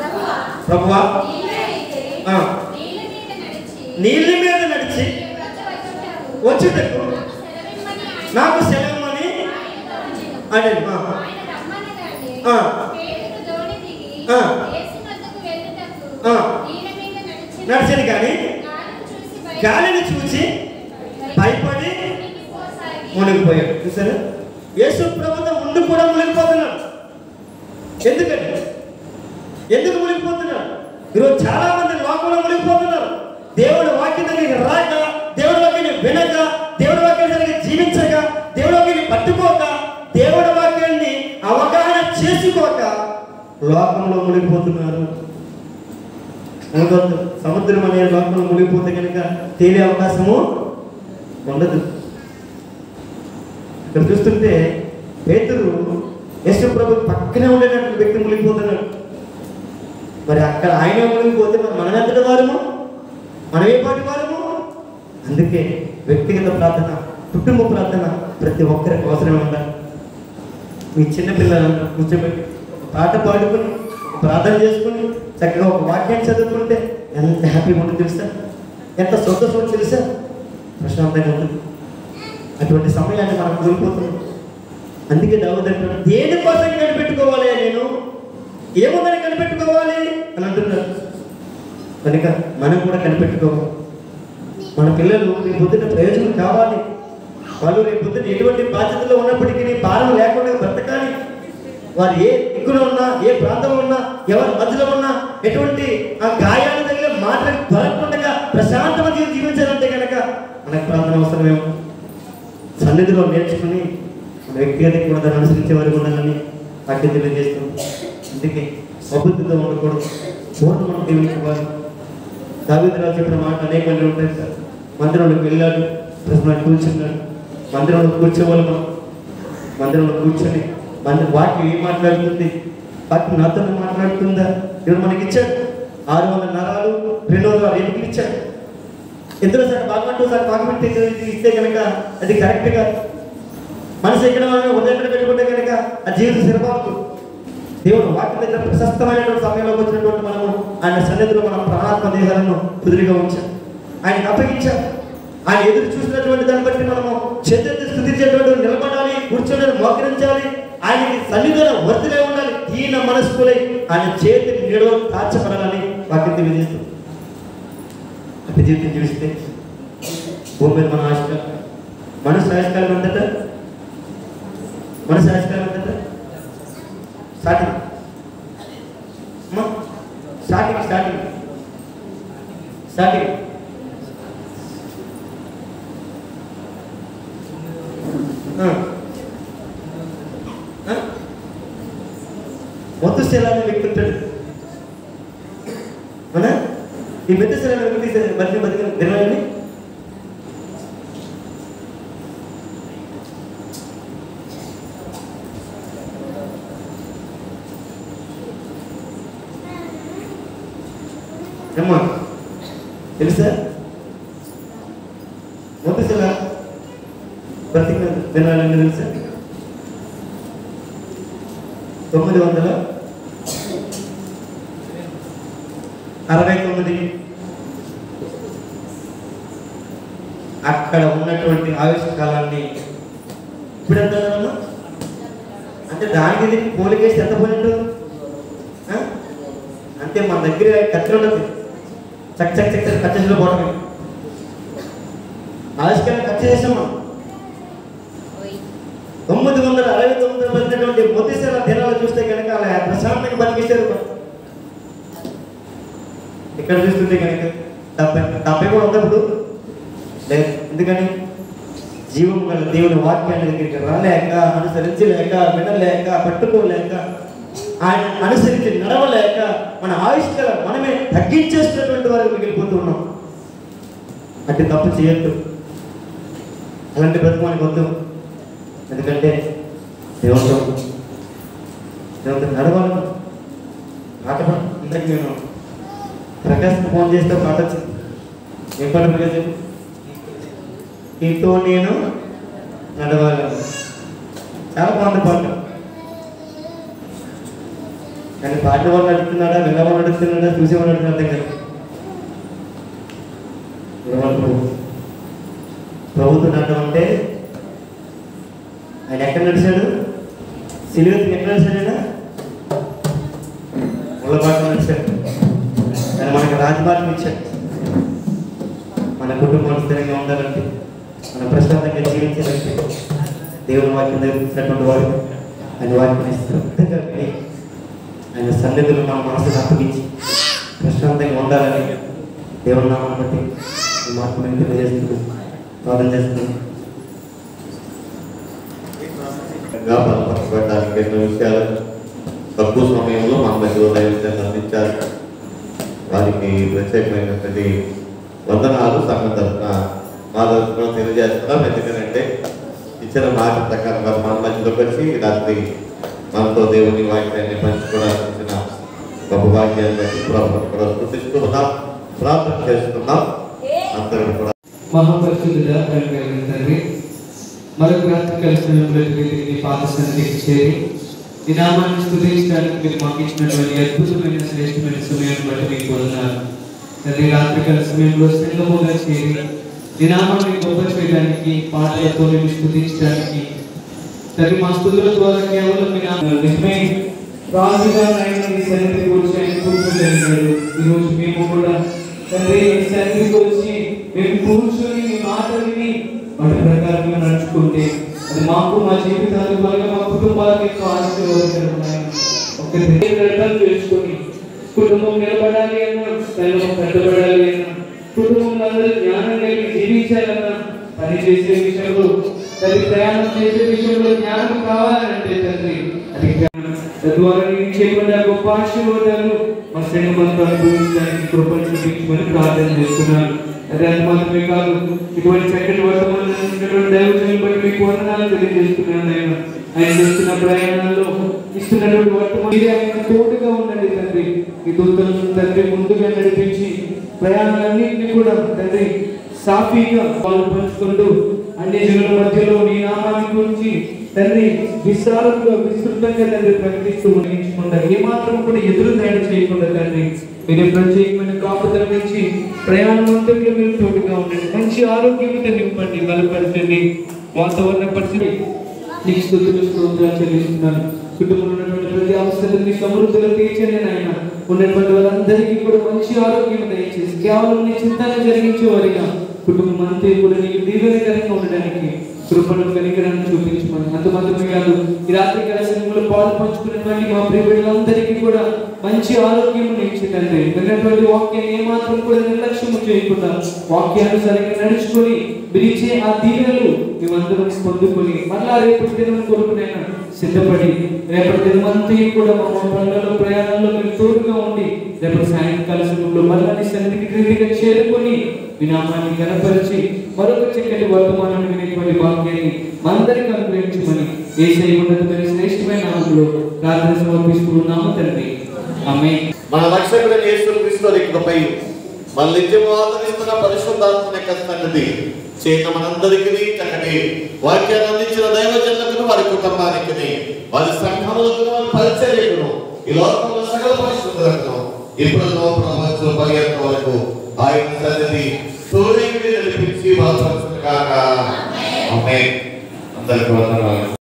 ప్రభువా నీవే అయితే ఆ. నీళ్ళ మీద నడిచి నీళ్ళ మీద నడిచి నీ వద్ద వచ్చుటకు వచ్చుటకు నాకు సెలవిమ్మని ఆయన నాకు సెలవుమని ఆయనతో అనెను. అనెను. ఆ. ఆయన రమ్మనగానే ఆ. పేతురు దోణి దిగి ఆ. యేసు వద్దకు వెళ్ళుటకు ఆ. నీళ్ళ మీద నడిచెను. నడిచెను కానీ గాలిని చూసి భయపడి గాలిని చూసి భయపడి మునిగిపోసాగి, మునిగిపోయాడు చూసారా యేసు ప్రభుత్వం ఉండి కూడా మునిగిపోతున్నాడు ఎందుకని ఎందుకు మునిగిపోతున్నాడు ఈరోజు చాలా మంది లోకంలో మునిగిపోతున్నారు దేవుడు వాక్యం దగ్గరికి రాక దేవుడి వాక్యాన్ని వినక దేవుడి వాక్యాన్ని సరిగ్గా జీవించక దేవుడి వాక్యాన్ని పట్టుకోక దేవుడి వాక్యాన్ని అవగాహన చేసుకోక లోకంలో మునిగిపోతున్నారు మునగొద్దు. సముద్రం అనే లోకంలో మునిగిపోతే కనుక తేలే అవకాశము ఉండదు ఇక్కడ చూస్తుంటే పేతురు యేసు ప్రభు పక్కనే ఉండేటటువంటి వ్యక్తి మునిగిపోతున్నాడు మరి అక్కడ ఆయన మునిగిపోతే మరి మనం ఎంతటి వారము మనం ఏ పాటి వారము అందుకే వ్యక్తిగత ప్రార్థన కుటుంబ ప్రార్థన ప్రతి ఒక్కరికి అవసరం ఉండాలి మీ చిన్న పిల్లలంతా కూర్చోబెట్టి ఒక పాట పాడుకుని ఒక ప్రార్థన చేసుకుని చక్కగా ఒక వాక్యాన్ని చదువుకుంటే ఎంత హ్యాపీగా ఉంటుంది తెలుసా ఎంత సంతోషం తెలుసా ప్రశాంతంగా ఉంటుంది అటువంటి సమయాన్ని మనం కోల్పోతున్నాం అందుకే దావుద్ అంటున్నాడు దేనికోసం కనిపెట్టుకోవాలి నేను ఏముందని కనిపెట్టుకోవాలి అని అంటున్నారు కనుక మనం కూడా కనిపెట్టుకోవాలి మన పిల్లలు రేపు పొద్దున్న ప్రయోజనం కావాలి వాళ్ళు రేపు పొద్దున్న ఎటువంటి బాధ్యతలో ఉన్నప్పటికీ భారం లేకుండా బ్రతకాలి వారు ఏ దిక్కులో ఉన్నా ఏ ప్రాంతంలో ఉన్నా ఎవరి మధ్యలో ఉన్నా ఎటువంటి ఆ గాయాలు తగిలే మాటలకు దొరకకుండా ప్రశాంతమైన జీవించాలంటే కనుక మనకు ప్రార్థన అవసరమేమో సన్నిధిలో నేర్చుకుని మన వ్యక్తిగత కూడా దాన్ని అనుసరించే వారికి ఉండాలని వాక్యం తెలియజేస్తాం అందుకే అబుద్ధితో ఉండకూడదు పూర్ణ మనం దేవునికి దావిద్రావు చెప్పిన మాట అనేక మంది ఉంటాయి సార్ మందిరంలోకి వెళ్ళాడు ప్రశ్న కూర్చున్నాడు మందిరంలో కూర్చోవాలి మనం మందిరంలో కూర్చొని మంది వాక్యం ఏం మాట్లాడుతుంది వాక్యం నాతో మాట్లాడుతుందా దేవుడు మనకి ఇచ్చాడు ఆరు వందల నరాలు రెండు వందల ఎనిమిది ఇచ్చాడు ఎందులో సార్ బాగుంటూ సార్ కామెంట్ ఇస్తే కనుక అది కరెక్ట్ కాదు మనసు ఎక్కడ ఉదయం పెట్టుకుంటే కనుక ఆ జీవిత సిరబాకు దేవుడు వాక్య దగ్గర ప్రశస్తమైనటువంటి సమయంలోకి వచ్చినటువంటి మనము ఆయన సన్నిధిలో మనం ప్రాణాత్మ దేహాలను కుదిరిగా ఉంచాం ఆయనకు అప్పగించాం ఆయన ఎదురు చూసినటువంటి దాన్ని బట్టి మనము చేతులెత్తి స్థుతించేటువంటి నిలబడాలి కూర్చొని మోకరించాలి ఆయనకి సన్నిధిలో వర్తిలే ఉండాలి దీన మనస్కులై ఆయన చేతి నీడలో తాచపడాలని వాక్యం తెలియజేస్తుంది అట్టి జీవితం జీవిస్తే భూమి మీద మన ఆశ మనసు ఆశకాలం ఉందట మనసు ఆశకాలం ఉందట స్టార్టింగ్ అమ్మా, స్టార్టింగ్ స్టార్టింగ్ స్టార్టింగ్ ఆ. ఆ? మొత్తం శిలాన్ని వ్యక్తి ఉంటాడు అవునా ఈ మెత్త శిలాన్ని వ్యక్తి బతికి బతికిన దినాలని అమ్మా తెలుసా మొదటిలా బ్రతికిన దినాలని తెలుసా తొమ్మిది వందల అరవై తొమ్మిది అక్కడ ఉన్నటువంటి ఆయుష్ కాలాన్ని ఇప్పుడు ఎంత ఉందమ్మా? అంటే దానికి దీనికి పోలికేసి ఎంత పోయినట్టు ఆ? అంటే మన దగ్గర కత్తి ఉన్నది చక్ చక్ చక్ చక్ కట్ చేసిన పోవడమే ఆవిష్కరణ కట్ చేసాం మనం తొమ్మిది వందల అరవై తొమ్మిది బతికినటువంటి మొదటిసారి దినాలు చూస్తే కనుక అలా ప్రశాంతంగా బతికిస్తారు మనం. ఇక్కడ చూస్తుంటే కనుక డెబ్బై డెబ్బై కూడా ఉన్నప్పుడు లేదు ఎందుకని జీవం గల దేవుని వాక్యాన్ని దగ్గరికి రాలేక అనుసరించలేక వినలేక పట్టుకోలేక ఆయన అనుసరించి నడవలేక మన ఆయుష్కల మనమే తగ్గించేసినటువంటి వారికి మిగిలిపోతూ ఉన్నాం అంటే తప్పు చేయొద్దు అలాంటి బ్రతుకు మనకు వద్దు ఎందుకంటే దేవుడు దేవుడు నడవాలి పాట పాడు. ఇందాక నేను ప్రకాశ్ ఫోన్ చేస్తే పాట వచ్చింది ఏం పాట ప్రకాశ్ చెప్పు. నీతో నేను నడవాలి చాలా బాగుంది పాట ఆయన పాడినవాడు నడుస్తున్నాడా విన్నవాడు నడుస్తున్నాడా చూసేవాడు నడుస్తున్నాడు అర్థం కాదు విన్నవాడు ప్రభు ప్రభుత్వం నడడం అంటే ఆయన ఎక్కడ నడిచాడు సిలువకి ఎక్కడ నడిచాడు ఆయన ముళ్ళబాట నడిచాడు ఆయన మనకి రాజమార్గం ఇచ్చాడు మన కుటుంబం స్థిరంగా ఉండాలంటే మన ప్రశాంతంగా జీవించాలంటే దేవుని వాక్యం దగ్గరినటువంటి వాడు ఆయన వాక్యాన్ని శ్రద్ధగా విని ఆయన సన్నిధులు మన మనసును అప్పగించి ప్రశాంతంగా ఉండాలని దేవుని నామం బట్టి ఈ మాట మేము తెలియజేస్తున్నాం ప్రార్థన చేస్తున్నాం గా బలపరచబడడానికి ఎన్నో విషయాలు తక్కువ సమయంలో మన మధ్యలో దైవత్యాన్ని అందించారు వారికి ప్రత్యేకమైనటువంటి వందనాలు సంఘం తరఫున మా తరఫున తెలియజేస్తున్నాం ఎందుకంటే ఇచ్చిన మాట ప్రకారం వారు మన మధ్యలోకి వచ్చి రాత్రి మనతో దేవుని వాక్యాన్ని పంచుకోవడానికి ఇచ్చిన గొప్ప వాక్యాన్ని బట్టి ప్రభుత్వం కూడా స్థుతిస్తూ ఉన్నాం ప్రార్థన చేస్తున్నాం అందరూ కూడా మహాపరిశుద్ధుడ కలిగిన తండ్రి మరొక రాత్రి కలిసిన నీ పాద సన్నిధికి చేరి ఈ నామాన్ని స్థుతించడానికి మీరు మాకు ఇచ్చినటువంటి అద్భుతమైన శ్రేష్టమైన సమయాన్ని బట్టి మీకు వందనాలు తండ్రి రాత్రి కాల సమయంలో సంగముగా చేరి ఈ నామాన్ని గొప్ప చేయడానికి పాటలతో మేము స్థుతించడానికి తండ్రి మా స్థుతుల ద్వారా కేవలం మీ నామం నిజమే రాజుగా ఆయన మీ సన్నిధికి వచ్చి ఆయన కూర్చోగలిగాడు ఈరోజు మేము కూడా తండ్రి మీ సన్నిధికి వచ్చి మేము కూర్చొని మీ మాట విని వాటి ప్రకారం మేము నడుచుకుంటే అది మాకు మా జీవితాలకు వల్ల మా కుటుంబాలకు ఎక్కువ ఆశీర్వాదకరమైన ఒక అర్థం చేసుకొని కుటుంబం నిలబడాలి అన్నా సంఘం కట్టబడాలి అన్నా కుటుంబంలో అందరూ జ్ఞానం కలిగి జీవించాలన్నా పని చేసే విషయంలో అది ప్రయాణం చేసే విషయంలో జ్ఞానం కావాలంటే తండ్రి అది జ్ఞానం తద్వారా నేను చేయబడ్డ గొప్ప ఆశీర్వాదాలు మా సంఘమంతా అనుభవించడానికి కృపను చూపించమని ప్రార్థన చేస్తున్నాను అదే అది మాత్రమే కాదు ఇటువంటి చక్కటి వర్తమానం దైవజనం బట్టి మీకు వందనాలు తెలియజేస్తున్నాను నేను ఆయన చేస్తున్న ప్రయాణాల్లో ఇస్తున్నటువంటి వర్తమానం మీరే ఆయనకు తోడుగా ఉండండి తండ్రి ఈ దూతలను తండ్రి ముందుగా నడిపించి ప్రయాణాలన్నింటినీ కూడా తండ్రి సాఫీగా పాలు పంచుకుంటూ అన్ని జనుల మధ్యలో నీ నామాన్ని గురించి తండ్రి విస్తారంగా విస్తృతంగా తండ్రి ప్రకటిస్తూ ముగించకుండా ఏమాత్రం కూడా ఎదురు తయారు చేయకుండా తండ్రి మీరే ప్రత్యేకమైన కాపుదల నుంచి ప్రయాణం అంతట్లో మీరు తోడుగా ఉండండి మంచి ఆరోగ్యంతో నింపండి బలపరచండి వాతావరణ పరిస్థితి నీకు స్థుతులు స్తోత్రాలు చెల్లిస్తున్నాను కుటుంబంలో ఉన్నటువంటి ప్రతి అవసరాన్ని సమృద్ధిలో తీర్చండి నాయన ఉన్నటువంటి వారందరికీ కూడా మంచి ఆరోగ్యం దయచేసి కేవలం నీ చింతన జరిగించే వారిగా కుటుంబం అంతా కూడా నీకు దీవెనకరంగా ఉండడానికి కృపను కనికరాన్ని చూపించమని అంత మాత్రమే కాదు ఈ రాత్రి కళాశాలలో పాలు పంచుకున్నటువంటి మా ప్రియులందరికీ కూడా మంచి ఆరోగ్యం ఇచ్చిందండి విన్నటువంటి వాక్యాన్ని ఏమాత్రం కూడా నిర్లక్ష్యం చేయకుండా వాక్యానుసారంగా నడుచుకొని పిలిచే ఆ దీవెనలు మేమందరం పొందుకొని మళ్ళా రేపటి దినం కొడుకునైనా సిద్ధపడి రేపటి దినమంతా కూడా మా పనులలో ప్రయాణంలో మీరు తోడుగా ఉండి రేపటి సాయంకాల సమయంలో మళ్ళా నీ సన్నిధికి క్రిందిగా చేరుకొని వినామాన్ని కనపరిచి మరొక చక్కటి వర్తమానం వినేటువంటి వాక్యాన్ని అందరికీ అనుగ్రహించమని ఏ ఉన్నతమైన శ్రేష్టమైన నామంలో ప్రార్థన సమర్పిస్తున్నాము తండ్రి ఆమె మన రక్షకుడైన యేసు క్రీస్తు కృపై మన నిత్యము ఆదరిస్తున్న పరిశుద్ధాత్మ యొక్క సన్నిధి చేత మనందరికీ చక్కటి వాక్యాన్ని అందించిన దైవజనులకు వారి కుటుంబానికి వారి సంఘములకు వారి పరిచర్యకును ఈ లోకంలో సకల పరిశుద్ధులకు ఇప్పుడు ప్రపంచం పర్యంత వరకు ఆయన సన్నిధి తోడేవి నడిపించి బలపరచుగాక ఆమేన్ అందరికీ వందనాలు